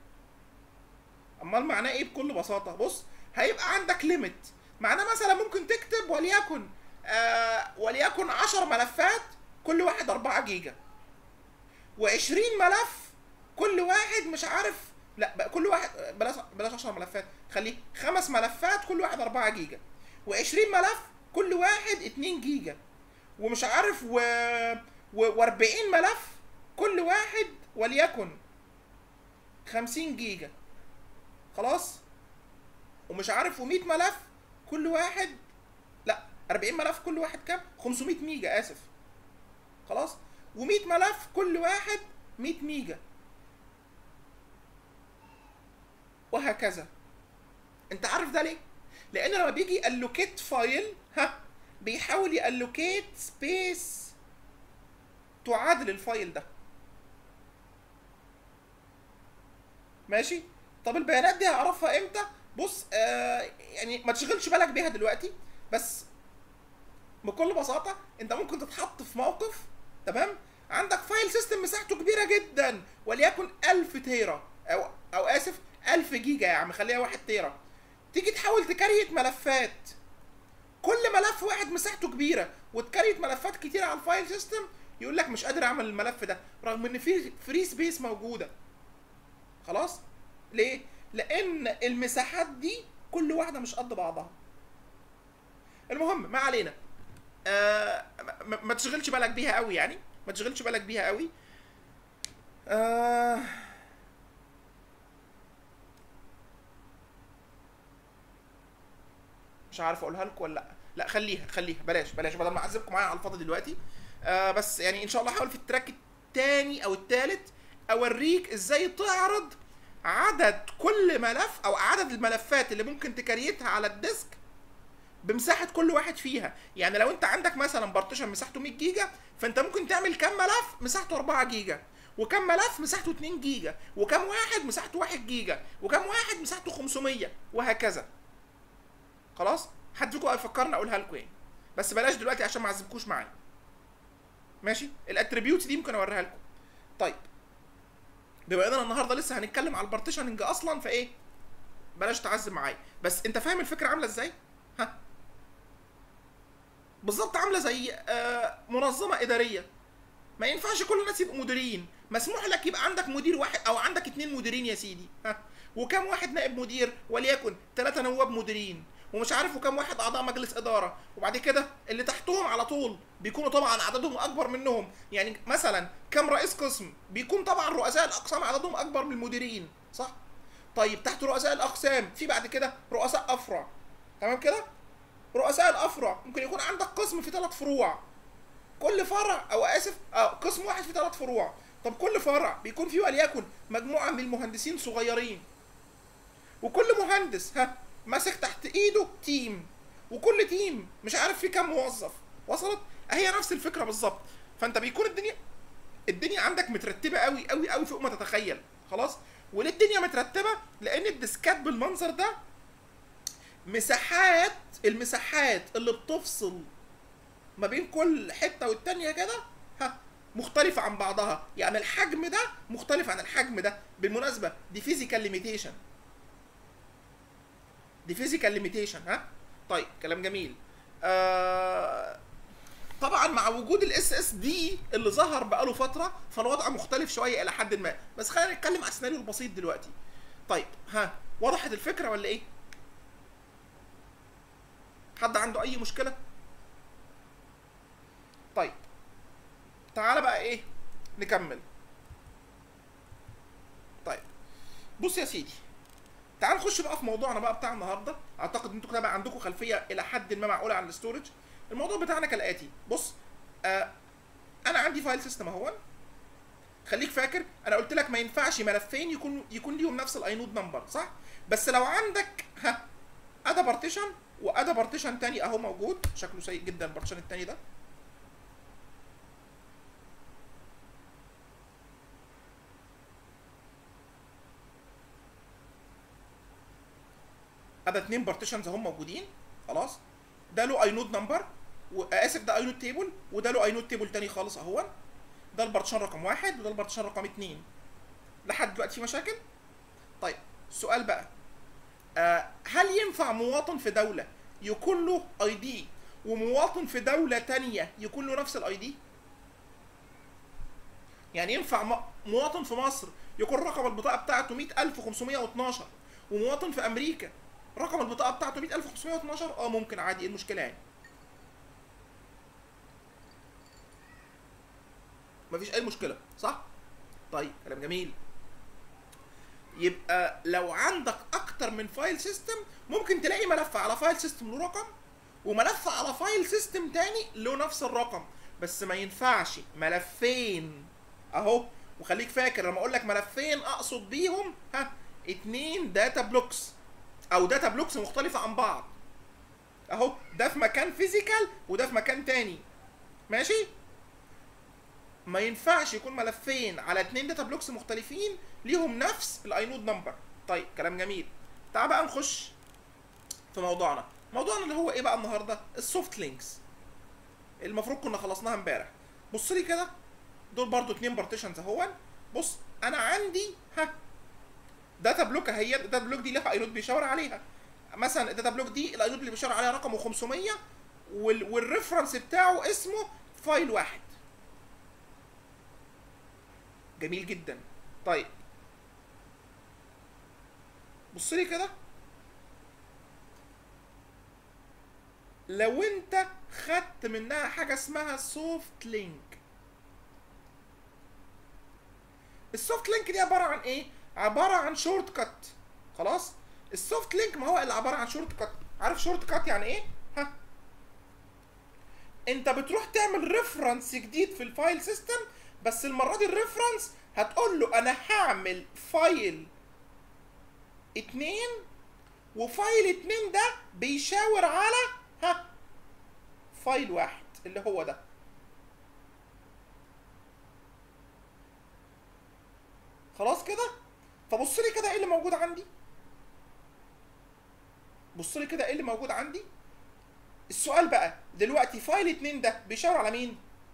امال معناه ايه بكل بساطه بص هيبقى عندك ليميت معناه مثلا ممكن تكتب وليكن آه وليكن 10 ملفات كل واحد 4 جيجا و20 ملف كل واحد مش عارف لا بقى كل واحد بلاش بلاش 10 ملفات خليه خمس ملفات كل واحد 4 جيجا و20 ملف كل واحد 2 جيجا ومش عارف و, و... و40 ملف كل واحد وليكن 50 جيجا خلاص ومش عارف و100 ملف كل واحد لا 40 ملف كل واحد كام 500 ميجا اسف خلاص و100 ملف كل واحد 100 ميجا وهكذا انت عارف ده ليه لان لما بيجي يالوكيت فايل ها بيحاول يالوكيت سبيس تعادل الفايل ده ماشي طب البيانات دي هعرفها امتى بص آه يعني ما تشغلش بالك بيها دلوقتي بس بكل بساطة انت ممكن تتحط في موقف تمام عندك فايل سيستم مساحته كبيرة جدا وليكن 1000 تيرا او او اسف 1000 جيجا يا عم خليها 1 تيرا تيجي تحاول تكريت ملفات كل ملف واحد مساحته كبيرة وتكريت ملفات كتيرة على الفايل سيستم يقول لك مش قادر اعمل الملف ده رغم ان في فري سبيس موجودة خلاص ليه لان المساحات دي كل واحدة مش قد بعضها المهم ما علينا آه ما, ما تشغلش بالك بيها قوي يعني ما تشغلش بالك بيها قوي آه مش عارف اقولها لكم ولا لا لا خليها خليها بلاش بلاش بدل ما اعذبكم معايا على الفاضي دلوقتي آه بس يعني ان شاء الله هحاول في التراك التاني او التالت اوريك ازاي تعرض عدد كل ملف او عدد الملفات اللي ممكن تكريتها على الديسك بمساحه كل واحد فيها يعني لو انت عندك مثلا بارتيشن مساحته 100 جيجا فانت ممكن تعمل كام ملف مساحته 4 جيجا وكم ملف مساحته 2 جيجا وكم واحد مساحته 1 جيجا وكم واحد مساحته 500 وهكذا خلاص حد فيكم يفكرني اقولها لكم يعني بس بلاش دلوقتي عشان ما اعذبكوش معايا ماشي الاتريبيوتس دي ممكن اوريها لكم طيب بما اننا النهارده لسه هنتكلم على البارتيشننج اصلا فايه بلاش تعذب معايا بس انت فاهم الفكره عامله ازاي ها بالظبط عامله زي آه منظمه اداريه ما ينفعش كل الناس يبقوا مديرين مسموح لك يبقى عندك مدير واحد او عندك اتنين مديرين يا سيدي ها وكم واحد نائب مدير وليكن ثلاثة نواب مديرين ومش عارف وكم واحد اعضاء مجلس اداره وبعد كده اللي تحتهم على طول بيكونوا طبعا عددهم اكبر منهم يعني مثلا كم رئيس قسم بيكون طبعا رؤساء الاقسام عددهم اكبر من المديرين صح طيب تحت رؤساء الاقسام في بعد كده رؤساء افرع تمام كده رؤساء الافرع ممكن يكون عندك قسم في ثلاث فروع كل فرع او اسف آه قسم واحد في ثلاث فروع طب كل فرع بيكون فيه وليكن مجموعه من المهندسين صغيرين وكل مهندس ها ماسك تحت ايده تيم وكل تيم مش عارف فيه كام موظف وصلت هي نفس الفكره بالظبط فانت بيكون الدنيا الدنيا عندك مترتبه قوي قوي قوي فوق ما تتخيل خلاص وليه الدنيا مترتبه لان الديسكات بالمنظر ده مساحات المساحات اللي بتفصل ما بين كل حته والتانيه كده ها مختلفة عن بعضها يعني الحجم ده مختلف عن الحجم ده بالمناسبة دي فيزيكال ليميتيشن دي فيزيكال ليميتيشن ها طيب كلام جميل آه طبعا مع وجود الاس اس دي اللي ظهر بقاله فتره فالوضع مختلف شويه الى حد ما بس خلينا نتكلم على السيناريو البسيط دلوقتي طيب ها وضحت الفكره ولا ايه حد عنده اي مشكله طيب تعالى بقى ايه نكمل طيب بص يا سيدي تعال نخش بقى في موضوعنا بقى بتاع النهارده اعتقد انتوا كده بقى عندكم خلفيه الى حد ما معقوله عن الاستورج الموضوع بتاعنا كالاتي بص آه انا عندي فايل سيستم اهو خليك فاكر انا قلت لك ما ينفعش ملفين يكون يكون ليهم نفس الاينود نمبر صح بس لو عندك ها ادا بارتيشن وادا بارتيشن تاني اهو موجود شكله سيء جدا البارتيشن التاني ده ادي اتنين بارتيشنز اهم موجودين خلاص ده له اينود نمبر واسف ده اينود تيبل وده له اينود تيبل تاني خالص اهو ده البارتيشن رقم واحد وده البارتيشن رقم اتنين لحد دلوقتي في مشاكل طيب السؤال بقى آه هل ينفع مواطن في دولة يكون له اي دي ومواطن في دولة تانية يكون له نفس الاي دي يعني ينفع مواطن في مصر يكون رقم البطاقة بتاعته 100512 ومواطن في امريكا رقم البطاقه بتاعته 100512 اه ممكن عادي ايه المشكله يعني مفيش اي مشكله صح طيب كلام جميل يبقى لو عندك اكتر من فايل سيستم ممكن تلاقي ملف على فايل سيستم له رقم وملف على فايل سيستم تاني له نفس الرقم بس ما ينفعش ملفين اهو وخليك فاكر لما اقول لك ملفين اقصد بيهم ها اتنين داتا بلوكس او داتا بلوكس مختلفة عن بعض اهو ده في مكان فيزيكال وده في مكان تاني ماشي ما ينفعش يكون ملفين على اتنين داتا بلوكس مختلفين ليهم نفس الاينود نمبر طيب كلام جميل تعال بقى نخش في موضوعنا موضوعنا اللي هو ايه بقى النهارده السوفت لينكس المفروض كنا خلصناها امبارح بص لي كده دول برضو اتنين بارتيشنز اهو بص انا عندي ها داتا بلوك اهي الداتا بلوك دي لها اينود بيشاور عليها مثلا الداتا بلوك دي الاينود اللي بيشاور عليها رقمه 500 وال والريفرنس بتاعه اسمه فايل واحد جميل جدا طيب بص لي كده لو انت خدت منها حاجه اسمها سوفت لينك السوفت لينك دي عباره عن ايه عباره عن شورت كات خلاص السوفت لينك ما هو اللي عباره عن شورت كات عارف شورت كات يعني ايه ها انت بتروح تعمل ريفرنس جديد في الفايل سيستم بس المره دي الريفرنس هتقول له انا هعمل فايل اتنين وفايل اتنين ده بيشاور على ها فايل واحد اللي هو ده خلاص كده فبص لي كده ايه اللي موجود عندي بص لي كده ايه اللي موجود عندي السؤال بقى دلوقتي فايل اتنين ده بيشاور على مين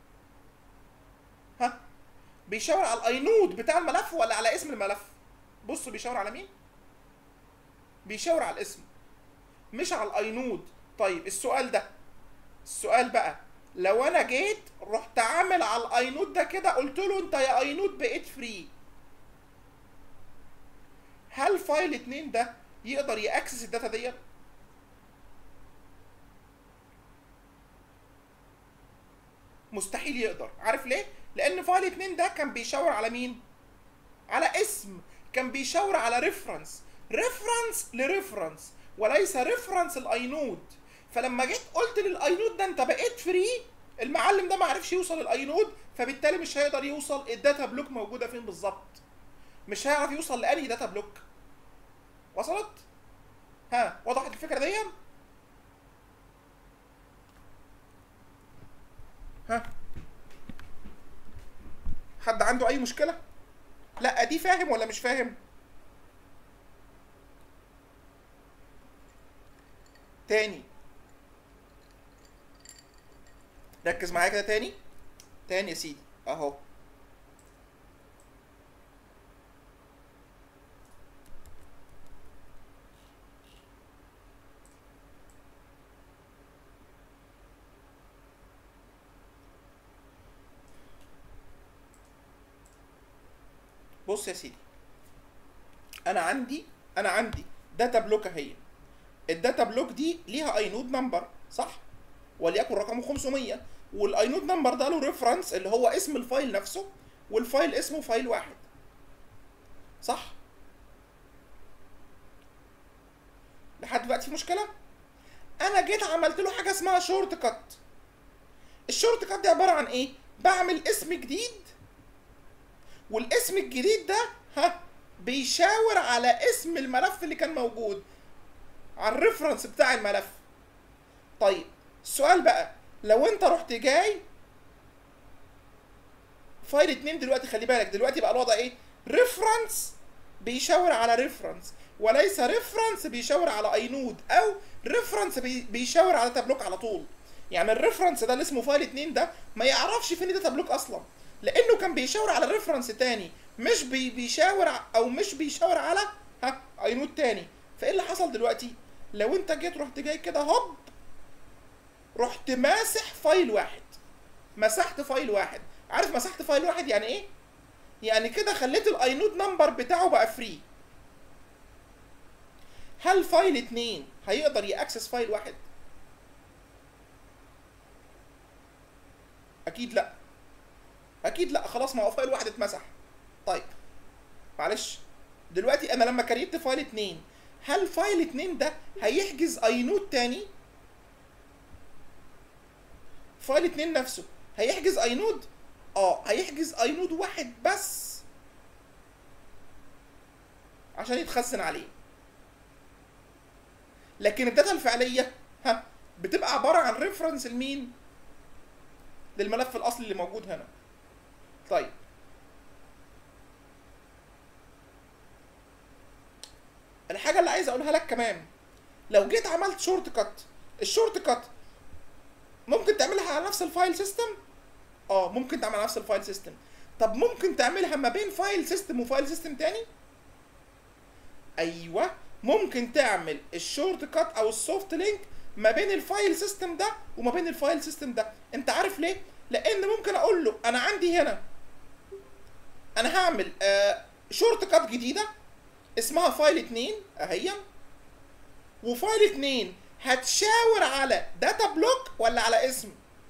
ها بيشاور على الاينود بتاع الملف ولا على اسم الملف بص بيشاور على مين بيشاور على الاسم مش على الاينود طيب السؤال ده السؤال بقى لو انا جيت رحت عامل على الاينود ده كده قلت له انت يا اينود بقيت فري هل فايل اتنين ده يقدر ياكسس الداتا دي مستحيل يقدر عارف ليه لان فايل اتنين ده كان بيشاور على مين على اسم كان بيشاور على ريفرنس ريفرنس لريفرنس وليس ريفرنس الاينود فلما جيت قلت للاينود ده انت بقيت فري المعلم ده ما عرفش يوصل للاينود فبالتالي مش هيقدر يوصل الداتا بلوك موجوده فين بالظبط مش هيعرف يوصل لانهي داتا بلوك وصلت ها وضحت الفكره دي ها حد عنده اي مشكله لا دي فاهم ولا مش فاهم تاني ركز معايا كده تاني تاني يا سيدي اهو بص يا سيدي انا عندي انا عندي داتا بلوك اهي الداتا بلوك دي ليها اينود نمبر صح وليكن رقمه 500 والاينود نمبر ده له ريفرنس اللي هو اسم الفايل نفسه والفايل اسمه فايل واحد صح لحد دلوقتي في مشكله انا جيت عملت له حاجه اسمها شورت كات الشورت كات دي عباره عن ايه بعمل اسم جديد والاسم الجديد ده ها بيشاور على اسم الملف اللي كان موجود على الريفرنس بتاع الملف طيب السؤال بقى لو انت رحت جاي فايل اتنين دلوقتي خلي بالك دلوقتي بقى الوضع ايه ريفرنس بيشاور على ريفرنس وليس ريفرنس بيشاور على اينود او ريفرنس بي بيشاور على داتا بلوك على طول يعني الريفرنس ده اللي اسمه فايل اتنين ده ما يعرفش فين داتا بلوك اصلا لانه كان بيشاور على ريفرنس تاني مش بي بيشاور او مش بيشاور على ها اينود تاني فايه اللي حصل دلوقتي لو انت جيت رحت جاي كده هوب رحت ماسح فايل واحد مسحت فايل واحد عارف مسحت فايل واحد يعني ايه يعني كده خليت الاينود نمبر بتاعه بقى فري هل فايل اتنين هيقدر ياكسس فايل واحد اكيد لا اكيد لا خلاص ما هو فايل واحد اتمسح طيب معلش دلوقتي انا لما كريت فايل اتنين هل فايل اتنين ده هيحجز اينود تاني فايل اتنين نفسه هيحجز اينود اه هيحجز اينود واحد بس عشان يتخزن عليه لكن الداتا الفعليه ها بتبقى عباره عن ريفرنس لمين للملف الاصلي اللي موجود هنا طيب الحاجه اللي عايز اقولها لك كمان لو جيت عملت شورت كات الشورت كات ممكن تعملها على نفس الفايل سيستم اه ممكن تعمل على نفس الفايل سيستم طب ممكن تعملها ما بين فايل سيستم وفايل سيستم تاني ايوه ممكن تعمل الشورت كات او السوفت لينك ما بين الفايل سيستم ده وما بين الفايل سيستم ده انت عارف ليه لان ممكن اقول له انا عندي هنا انا هعمل آه شورت كات جديده اسمها فايل 2 اهي وفايل 2 هتشاور على داتا بلوك ولا على اسم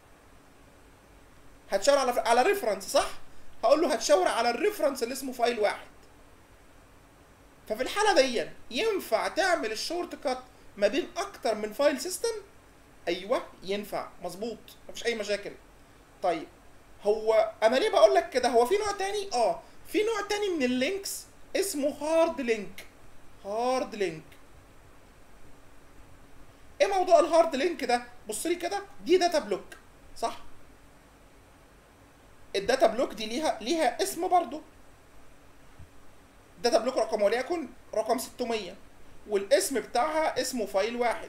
هتشاور على على ريفرنس صح هقول له هتشاور على الريفرنس اللي اسمه فايل واحد ففي الحاله دي ينفع تعمل الشورت كات ما بين اكتر من فايل سيستم ايوه ينفع مظبوط مفيش اي مشاكل طيب هو انا ليه بقول لك كده هو في نوع تاني اه في نوع تاني من اللينكس اسمه هارد لينك هارد لينك ايه موضوع الهارد لينك ده بص لي كده دي داتا بلوك صح الداتا بلوك دي ليها ليها اسم برضو الداتا بلوك رقم وليكن رقم 600 والاسم بتاعها اسمه فايل واحد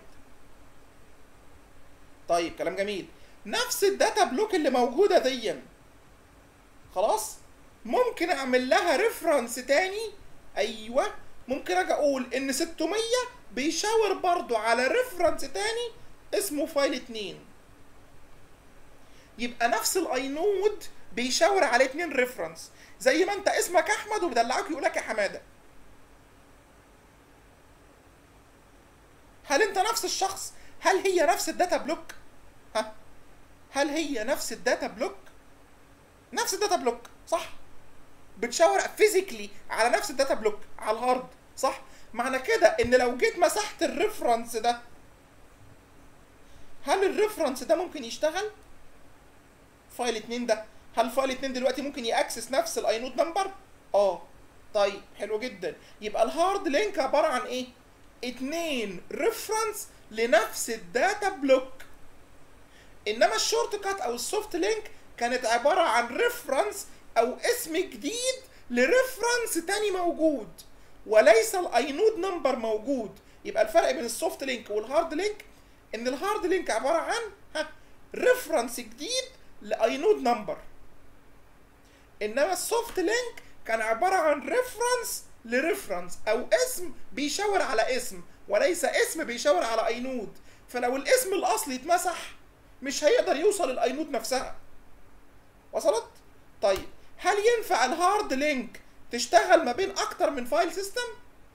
طيب كلام جميل نفس الداتا بلوك اللي موجوده دي خلاص ممكن اعمل لها ريفرنس تاني ايوه ممكن اجي اقول ان 600 بيشاور برضو على ريفرنس تاني اسمه فايل 2 يبقى نفس الاينود بيشاور على اتنين ريفرنس زي ما انت اسمك احمد وبدلعك يقولك يا حماده هل انت نفس الشخص هل هي نفس الداتا بلوك ها هل هي نفس الداتا بلوك نفس الداتا بلوك صح بتشاور فيزيكلي على نفس الداتا بلوك على الهارد صح معنى كده ان لو جيت مسحت الريفرنس ده هل الريفرنس ده ممكن يشتغل فايل 2 ده هل فايل 2 دلوقتي ممكن ياكسس نفس الاينود نمبر اه طيب حلو جدا يبقى الهارد لينك عباره عن ايه اتنين ريفرنس لنفس الداتا بلوك انما الشورت كات او السوفت لينك كانت عباره عن ريفرنس او اسم جديد لريفرنس تاني موجود وليس الاينود نمبر موجود يبقى الفرق بين السوفت لينك والهارد لينك ان الهارد لينك عباره عن ها ريفرنس جديد لاينود نمبر انما السوفت لينك كان عباره عن ريفرنس لريفرنس او اسم بيشاور على اسم وليس اسم بيشاور على اينود فلو الاسم الاصلي اتمسح مش هيقدر يوصل الاينود نفسها وصلت طيب هل ينفع الهارد لينك تشتغل ما بين اكتر من فايل سيستم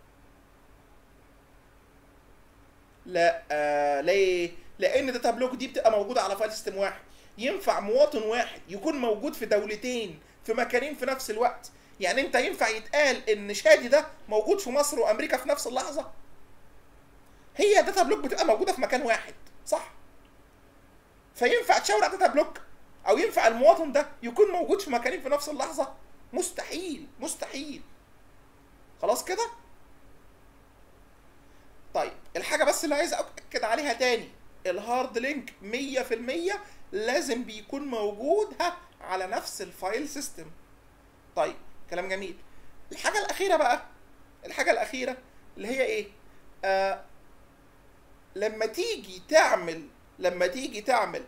لا آه ليه لان داتا بلوك دي بتبقى موجوده على فايل سيستم واحد ينفع مواطن واحد يكون موجود في دولتين في مكانين في نفس الوقت يعني انت ينفع يتقال ان شادي ده موجود في مصر وامريكا في نفس اللحظه هي داتا بلوك بتبقى موجوده في مكان واحد صح فينفع تشاور على داتا بلوك او ينفع المواطن ده يكون موجود في مكانين في نفس اللحظه مستحيل مستحيل خلاص كده طيب الحاجه بس اللي عايز اكد عليها تاني الهارد لينك 100% لازم بيكون موجود ها على نفس الفايل سيستم طيب كلام جميل الحاجه الاخيره بقى الحاجه الاخيره اللي هي ايه آه لما تيجي تعمل لما تيجي تعمل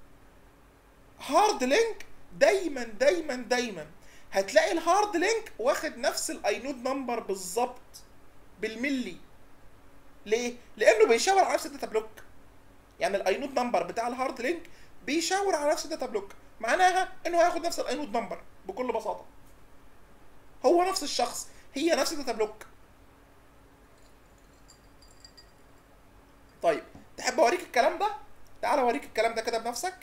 هارد لينك دايما دايما دايما هتلاقي الهارد لينك واخد نفس الاينود نمبر بالظبط بالملي ليه لانه بيشاور على نفس الداتا بلوك يعني الاينود نمبر بتاع الهارد لينك بيشاور على نفس الداتا بلوك معناها انه هياخد نفس الاينود نمبر بكل بساطه هو نفس الشخص هي نفس الداتا بلوك طيب تحب اوريك الكلام ده تعال اوريك الكلام ده كده بنفسك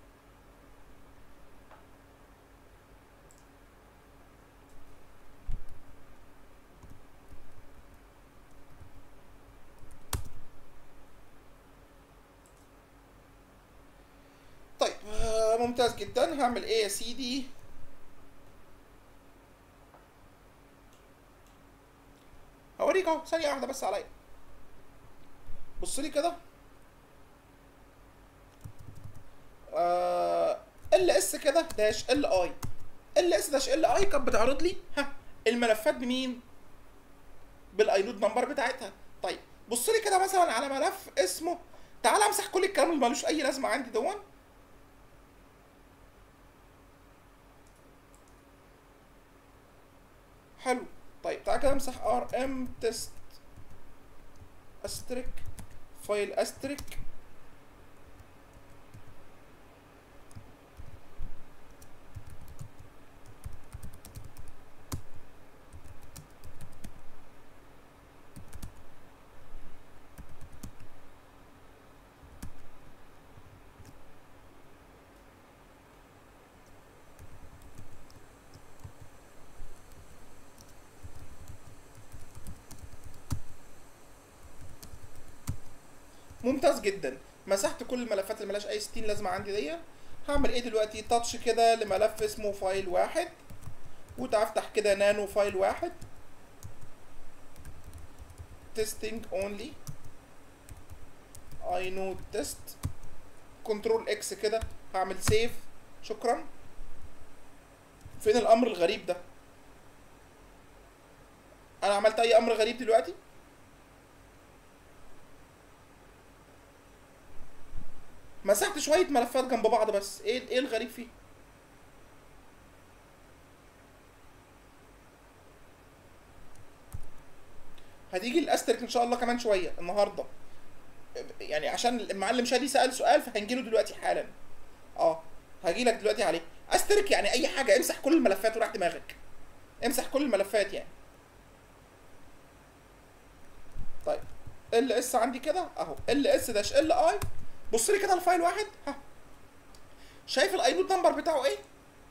طيب آه، ممتاز جدا هعمل ايه يا سيدي هوريك اهو ثانية واحدة بس عليا بص لي كده ال اس كده داش ال اي ال اس داش ال اي كانت بتعرض لي ها الملفات بمين بالاينود نمبر بتاعتها طيب بص لي كده مثلا على ملف اسمه تعال امسح كل الكلام اللي ملوش اي لازمه عندي دون حلو طيب تعال كده امسح ار ام تيست استريك فايل استريك ممتاز جدا مسحت كل الملفات اللي ملهاش اي 60 لازمه عندي دي هعمل ايه دلوقتي تاتش كده لملف اسمه فايل واحد وتعال افتح كده نانو فايل واحد تيستنج اونلي اي نود تيست كنترول اكس كده هعمل سيف شكرا فين الامر الغريب ده انا عملت اي امر غريب دلوقتي مسحت شويه ملفات جنب بعض بس ايه ايه الغريب فيه هتيجي الاسترك ان شاء الله كمان شويه النهارده يعني عشان المعلم شادي سال سؤال فهنجيله دلوقتي حالا اه هجي لك دلوقتي عليه استرك يعني اي حاجه امسح كل الملفات وراح دماغك امسح كل الملفات يعني طيب ال اس عندي كده اهو ال اس داش ال اي بص لي كده الفايل واحد ها شايف الاينود نمبر بتاعه ايه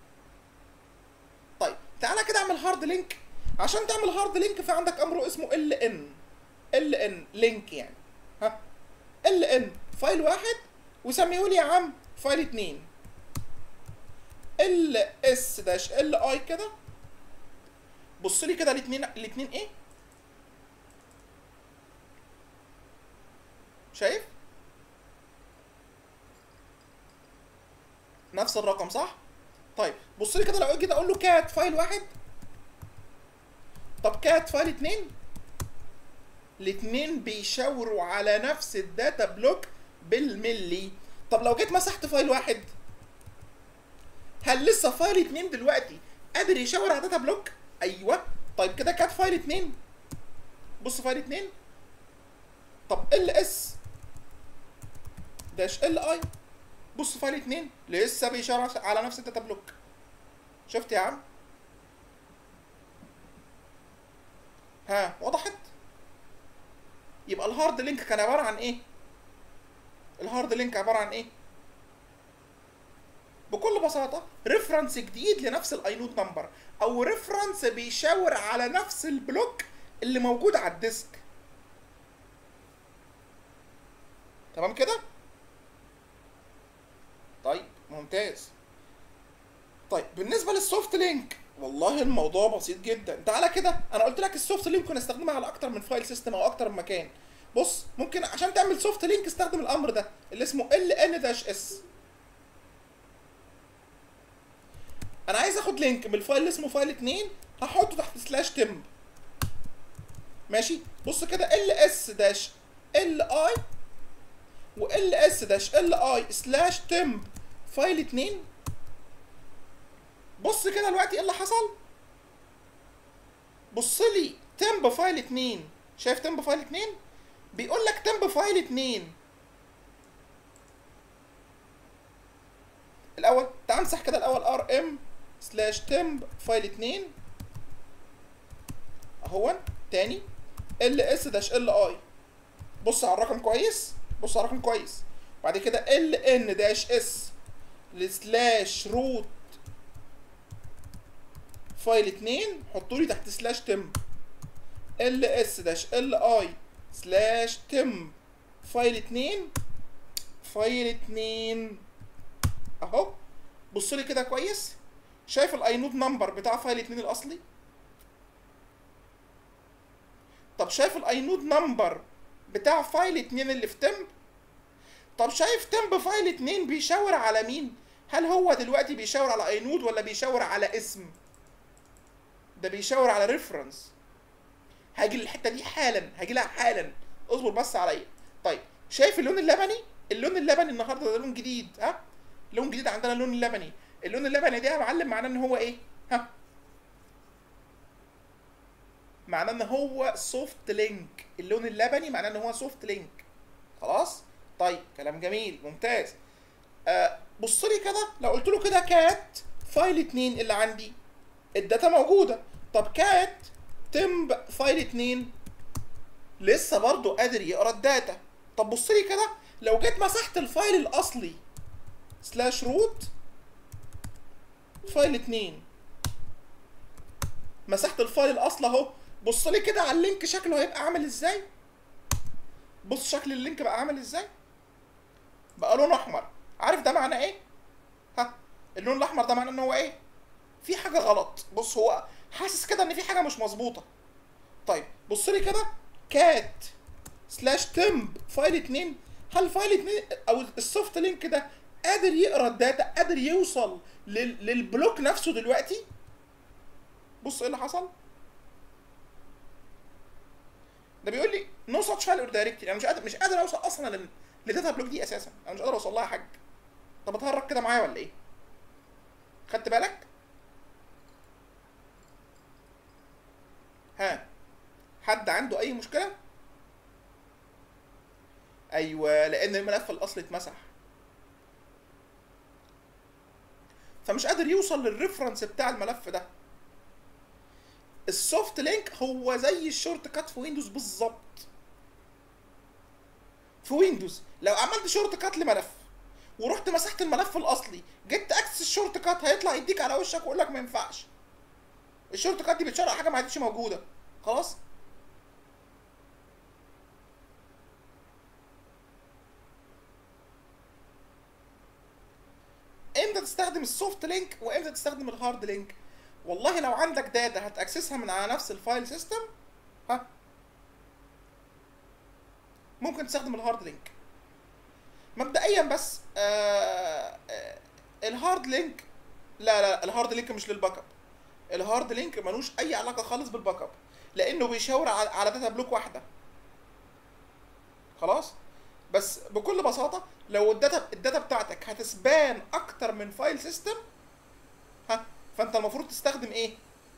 طيب تعالى كده اعمل هارد لينك عشان تعمل هارد لينك في عندك امر اسمه ال ان ال ان لينك يعني ها ال ان فايل واحد وسميه لي يا عم فايل اتنين ال اس داش ال اي كده بص لي كده الاتنين الاتنين ايه شايف نفس الرقم صح طيب بص لي كده لو جيت اقول له كات فايل واحد طب كات فايل اتنين الاتنين بيشاوروا على نفس الداتا بلوك بالملي طب لو جيت مسحت فايل واحد هل لسه فايل اتنين دلوقتي قادر يشاور على داتا بلوك ايوه طيب كده كات فايل اتنين بص فايل اتنين طب ال اس داش ال اي بص فايل اتنين لسه بيشاور على نفس الداتا بلوك شفت يا عم ها وضحت يبقى الهارد لينك كان عباره عن ايه الهارد لينك عباره عن ايه بكل بساطه ريفرنس جديد لنفس الاينود نمبر او ريفرنس بيشاور على نفس البلوك اللي موجود على الديسك تمام كده طيب ممتاز طيب بالنسبه للسوفت لينك والله الموضوع بسيط جدا تعالى كده انا قلت لك السوفت لينك ممكن استخدمها على اكتر من فايل سيستم او اكتر من مكان بص ممكن عشان تعمل سوفت لينك استخدم الامر ده اللي اسمه ال ان داش اس انا عايز اخد لينك من الفايل اللي اسمه فايل 2 هحطه تحت سلاش تمب ماشي بص كده ال اس داش ال اي وال اس داش ال اي سلاش تمب فايل 2 بص كده دلوقتي ايه اللي حصل بص لي تمب فايل 2 شايف تمب فايل 2 بيقول لك تمب فايل 2 الاول تعال امسح كده الاول ار ام سلاش تمب فايل 2 اهون تاني ال اس داش ال اي بص على الرقم كويس بص على الرقم كويس بعد كده ال ان داش اس سلاش روت فايل 2 حطوا لي تحت سلاش تم ال اس داش ال اي سلاش تم فايل 2 فايل 2 اهو بص لي كده كويس شايف الاينود نمبر بتاع فايل 2 الاصلي طب شايف الاينود نمبر بتاع فايل 2 اللي في تمب طب شايف تمب فايل 2 بيشاور على مين هل هو دلوقتي بيشاور على اينود ولا بيشاور على اسم ده بيشاور على ريفرنس هاجي للحته دي حالا هاجي لها حالا اصبر بس عليا طيب شايف اللون اللبني اللون اللبني النهارده ده لون جديد ها لون جديد عندنا اللون اللبني اللون اللبني ده يا معلم معناه ان هو ايه ها معناه ان هو سوفت لينك اللون اللبني معناه ان هو سوفت لينك خلاص طيب كلام جميل ممتاز آه بص لي كده لو قلت له كده كات فايل 2 اللي عندي الداتا موجوده طب كات تمب فايل 2 لسه برضه قادر يقرا الداتا طب بص لي كده لو جيت مسحت الفايل الاصلي سلاش روت فايل 2 مسحت الفايل الاصلي اهو بص لي كده على اللينك شكله هيبقى عامل ازاي بص شكل اللينك بقى عامل ازاي بقى لونه احمر عارف ده معناه ايه ها اللون الاحمر ده معناه ان هو ايه في حاجه غلط بص هو حاسس كده ان في حاجه مش مظبوطه طيب بص لي كده كات سلاش تمب فايل 2 هل فايل اتنين او السوفت لينك ده قادر يقرا الداتا قادر يوصل لل... للبلوك نفسه دلوقتي بص ايه اللي حصل ده بيقول لي نو ساتش فايل اور دايركتلي انا مش قادر مش قادر اوصل اصلا لل... للداتا بلوك دي اساسا انا مش قادر اوصل لها حاجه طب اتهرج كده معايا ولا ايه خدت بالك ها حد عنده اي مشكله ايوه لان الملف الاصلي اتمسح فمش قادر يوصل للريفرنس بتاع الملف ده السوفت لينك هو زي الشورت كات في ويندوز بالظبط في ويندوز لو عملت شورت كات لملف ورحت مسحت الملف الاصلي جيت اكسس الشورت كات هيطلع يديك على وشك ويقول لك ما ينفعش الشورت كات دي بتشرح حاجه ما عادتش موجوده خلاص امتى تستخدم السوفت لينك وامتى تستخدم الهارد لينك والله لو عندك داتا هتاكسسها من على نفس الفايل سيستم ها ممكن تستخدم الهارد لينك مبدئيا بس آه آه الهارد لينك لا لا الهارد لينك مش للباك اب الهارد لينك ملوش اي علاقه خالص بالباك اب لانه بيشاور على على داتا بلوك واحده خلاص بس بكل بساطه لو الداتا الداتا بتاعتك هتسبان اكتر من فايل سيستم ها فانت المفروض تستخدم ايه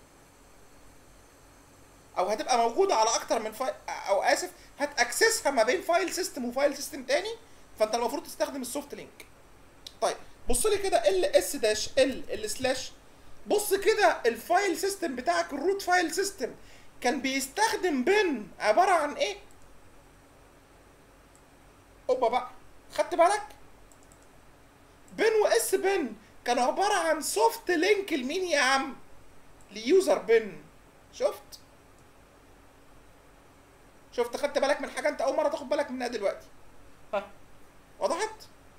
او هتبقى موجوده على اكتر من فايل او اسف هتاكسسها ما بين فايل سيستم وفايل سيستم تاني فانت المفروض تستخدم السوفت لينك طيب بص لي كده ال اس داش ال السلاش بص كده الفايل سيستم بتاعك الروت فايل سيستم كان بيستخدم بن عباره عن ايه اوبا بقى خدت بالك بن واس بن كانوا عباره عن سوفت لينك لمين يا عم ليوزر بن شفت شفت خدت بالك من حاجه انت اول مره تاخد بالك منها دلوقتي ها وضحت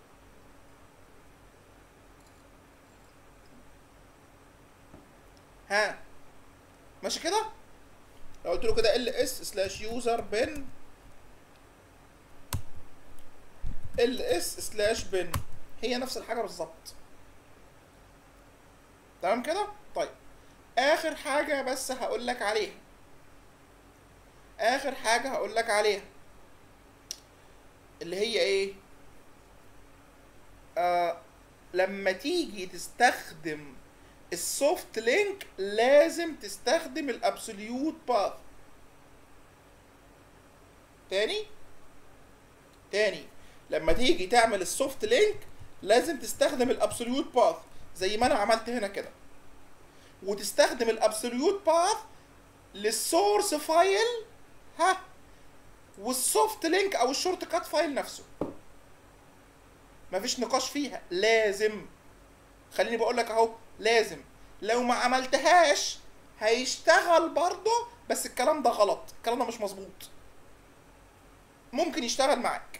ها ماشي كده لو قلت له كده ال اس سلاش يوزر بن ال اس سلاش بن هي نفس الحاجه بالظبط تمام كده طيب اخر حاجه بس هقول لك عليها اخر حاجه هقول لك عليها اللي هي ايه آه لما تيجي تستخدم السوفت لينك لازم تستخدم الابسوليوت باث تاني تاني لما تيجي تعمل السوفت لينك لازم تستخدم الابسوليوت باث زي ما انا عملت هنا كده وتستخدم الابسوليوت باث للسورس فايل ها والسوفت لينك او الشورت كات فايل نفسه مفيش نقاش فيها لازم خليني بقول لك اهو لازم لو ما عملتهاش هيشتغل برضه بس الكلام ده غلط الكلام ده مش مظبوط ممكن يشتغل معاك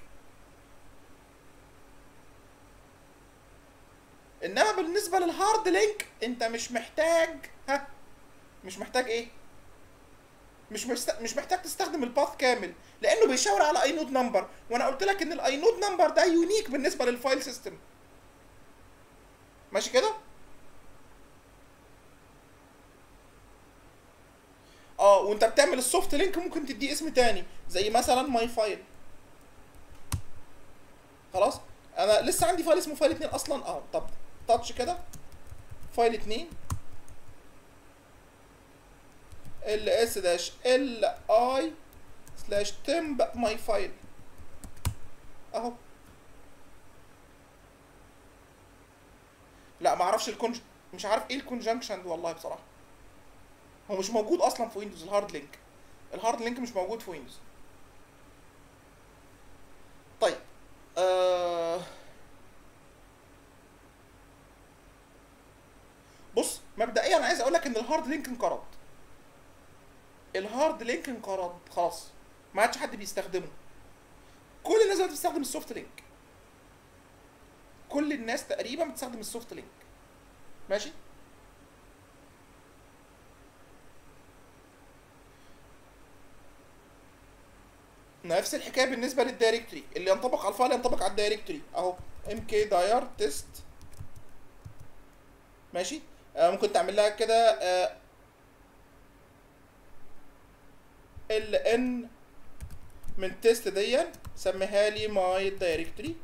انما بالنسبه للهارد لينك انت مش محتاج ها مش محتاج ايه مش مست... مش محتاج تستخدم الباث كامل لانه بيشاور على اي نود نمبر وانا قلت لك ان الاي نود نمبر ده يونيك بالنسبه للفايل سيستم ماشي كده اه وانت بتعمل السوفت لينك ممكن تديه اسم تاني زي مثلا ماي فايل خلاص انا لسه عندي فايل اسمه فايل 2 اصلا اه طب تاتش كده فايل 2 ال اس داش ال اي سلاش تمب ماي فايل اهو لا ما اعرفش الكونج مش عارف ايه الكونجنكشن ده والله بصراحه هو مش موجود اصلا في ويندوز الهارد لينك الهارد لينك مش موجود في ويندوز طيب آه بص مبدئيا انا عايز اقول لك ان الهارد لينك انقرض الهارد لينك انقرض خلاص ما عادش حد بيستخدمه كل الناس بقت بتستخدم السوفت لينك كل الناس تقريبا بتستخدم السوفت لينك ماشي نفس الحكايه بالنسبه للدايركتوري اللي ينطبق على الفايل ينطبق على الدايركتوري اهو ام كي داير تيست ماشي آه ممكن تعمل لها كده آه ال ان من تيست دي سميها لي ماي دايركتوري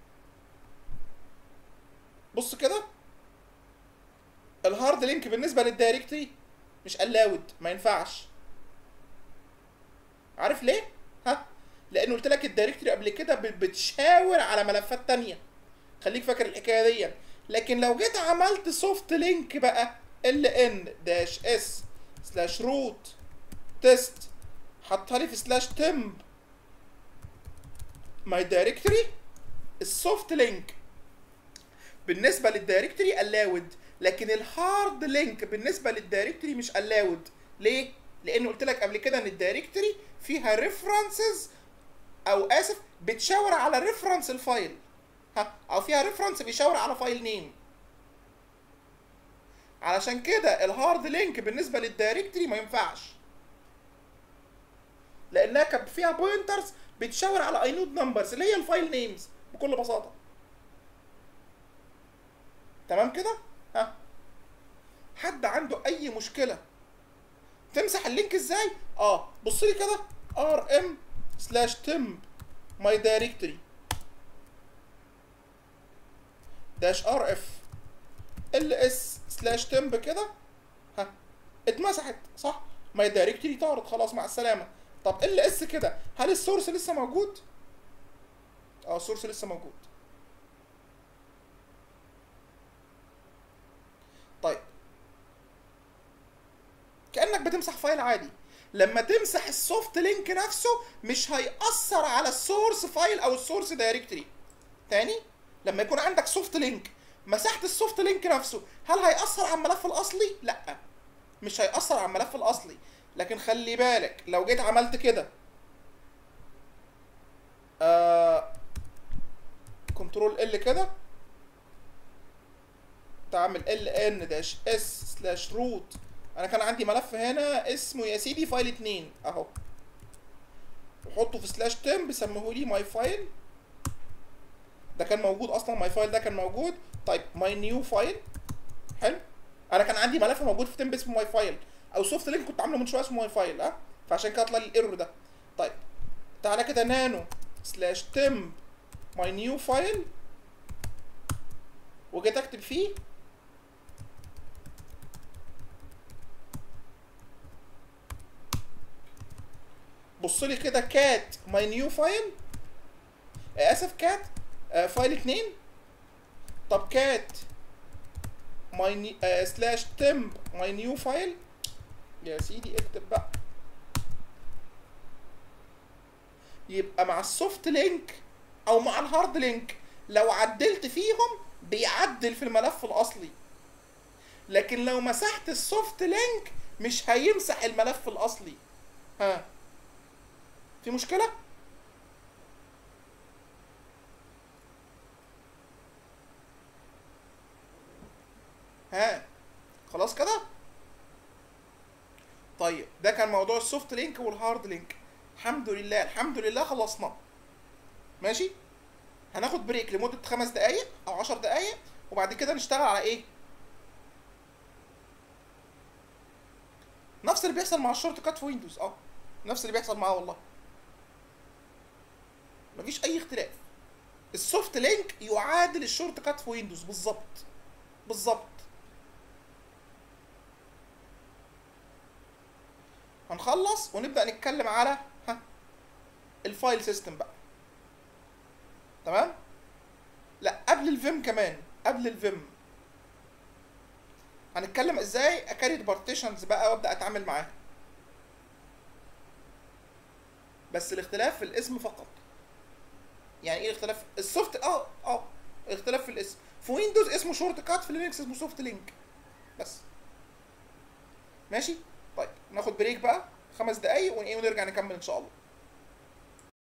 بص كده الهارد لينك بالنسبه للدايركتوري مش الاود ما ينفعش عارف ليه ها لان قلت لك الدايركتوري قبل كده ب- بتشاور على ملفات تانية خليك فاكر الحكايه دي لكن لو جيت عملت سوفت لينك بقى ال ان داش اس سلاش روت تيست حطها لي في سلاش تمب ماي دايركتوري السوفت لينك بالنسبه للدايركتوري الاود لكن الهارد لينك بالنسبه للدايركتوري مش الاود ليه لان قلت لك قبل كده ان الدايركتوري فيها ريفرنسز او اسف بتشاور على ريفرنس الفايل ها او فيها ريفرنس بيشاور على فايل نيم علشان كده الهارد لينك بالنسبه للدايركتوري ما ينفعش لانها كان فيها بوينترز بتشاور على اينود نمبرز اللي هي الفايل نيمز بكل بساطه تمام كده ها حد عنده اي مشكله تمسح اللينك ازاي اه بص لي كده ار ام سلاش تم ماي دايركتوري داش ار اف ال اس سلاش تمب كده ها اتمسحت صح ماي دايركتوري طارت خلاص مع السلامه طب ال اس كده هل السورس لسه موجود اه السورس لسه موجود طيب كانك بتمسح فايل عادي لما تمسح السوفت لينك نفسه مش هيأثر على السورس فايل او السورس دايركتوري تاني لما يكون عندك سوفت لينك مسحت السوفت لينك نفسه هل هيأثر على الملف الاصلي لا مش هيأثر على الملف الاصلي لكن خلي بالك لو جيت عملت كده آه كنترول ال كده تعمل ال ان داش اس سلاش روت انا كان عندي ملف هنا اسمه يا سيدي فايل 2 اهو وحطه في سلاش تم بيسموه لي ماي فايل ده كان موجود اصلا ماي فايل ده كان موجود طيب ماي نيو فايل حلو انا كان عندي ملف موجود في تمب اسمه ماي فايل او سوفت لينك كنت عامله من شويه اسمه ماي فايل اه فعشان كده طلع لي الايرور ده طيب تعالى كده نانو سلاش تم ماي نيو فايل وجيت اكتب فيه بص لي كده كات ماي نيو فايل اسف كات آه فايل 2 طب كات ماي آه سلاش تمب ماي نيو فايل يا سيدي اكتب بقى يبقى مع السوفت لينك او مع الهارد لينك لو عدلت فيهم بيعدل في الملف الاصلي لكن لو مسحت السوفت لينك مش هيمسح الملف الاصلي ها في مشكله ها خلاص كده طيب ده كان موضوع السوفت لينك والهارد لينك الحمد لله الحمد لله خلصنا ماشي هناخد بريك لمدة خمس دقايق أو عشر دقايق وبعد كده نشتغل على إيه؟ نفس اللي بيحصل مع الشورت كات في ويندوز اه نفس اللي بيحصل معاه والله مفيش أي اختلاف السوفت لينك يعادل الشورت كات في ويندوز بالظبط بالظبط هنخلص ونبدأ نتكلم على ها الفايل سيستم بقى تمام لا قبل الفيم كمان قبل الفيم هنتكلم ازاي اكريت بارتيشنز بقى وابدا اتعامل معاها بس الاختلاف في الاسم فقط يعني ايه الاختلاف السوفت اه اه الاختلاف في الاسم في ويندوز اسمه شورت كات في لينكس اسمه سوفت لينك بس ماشي طيب ناخد بريك بقى خمس دقايق ونرجع نكمل ان شاء الله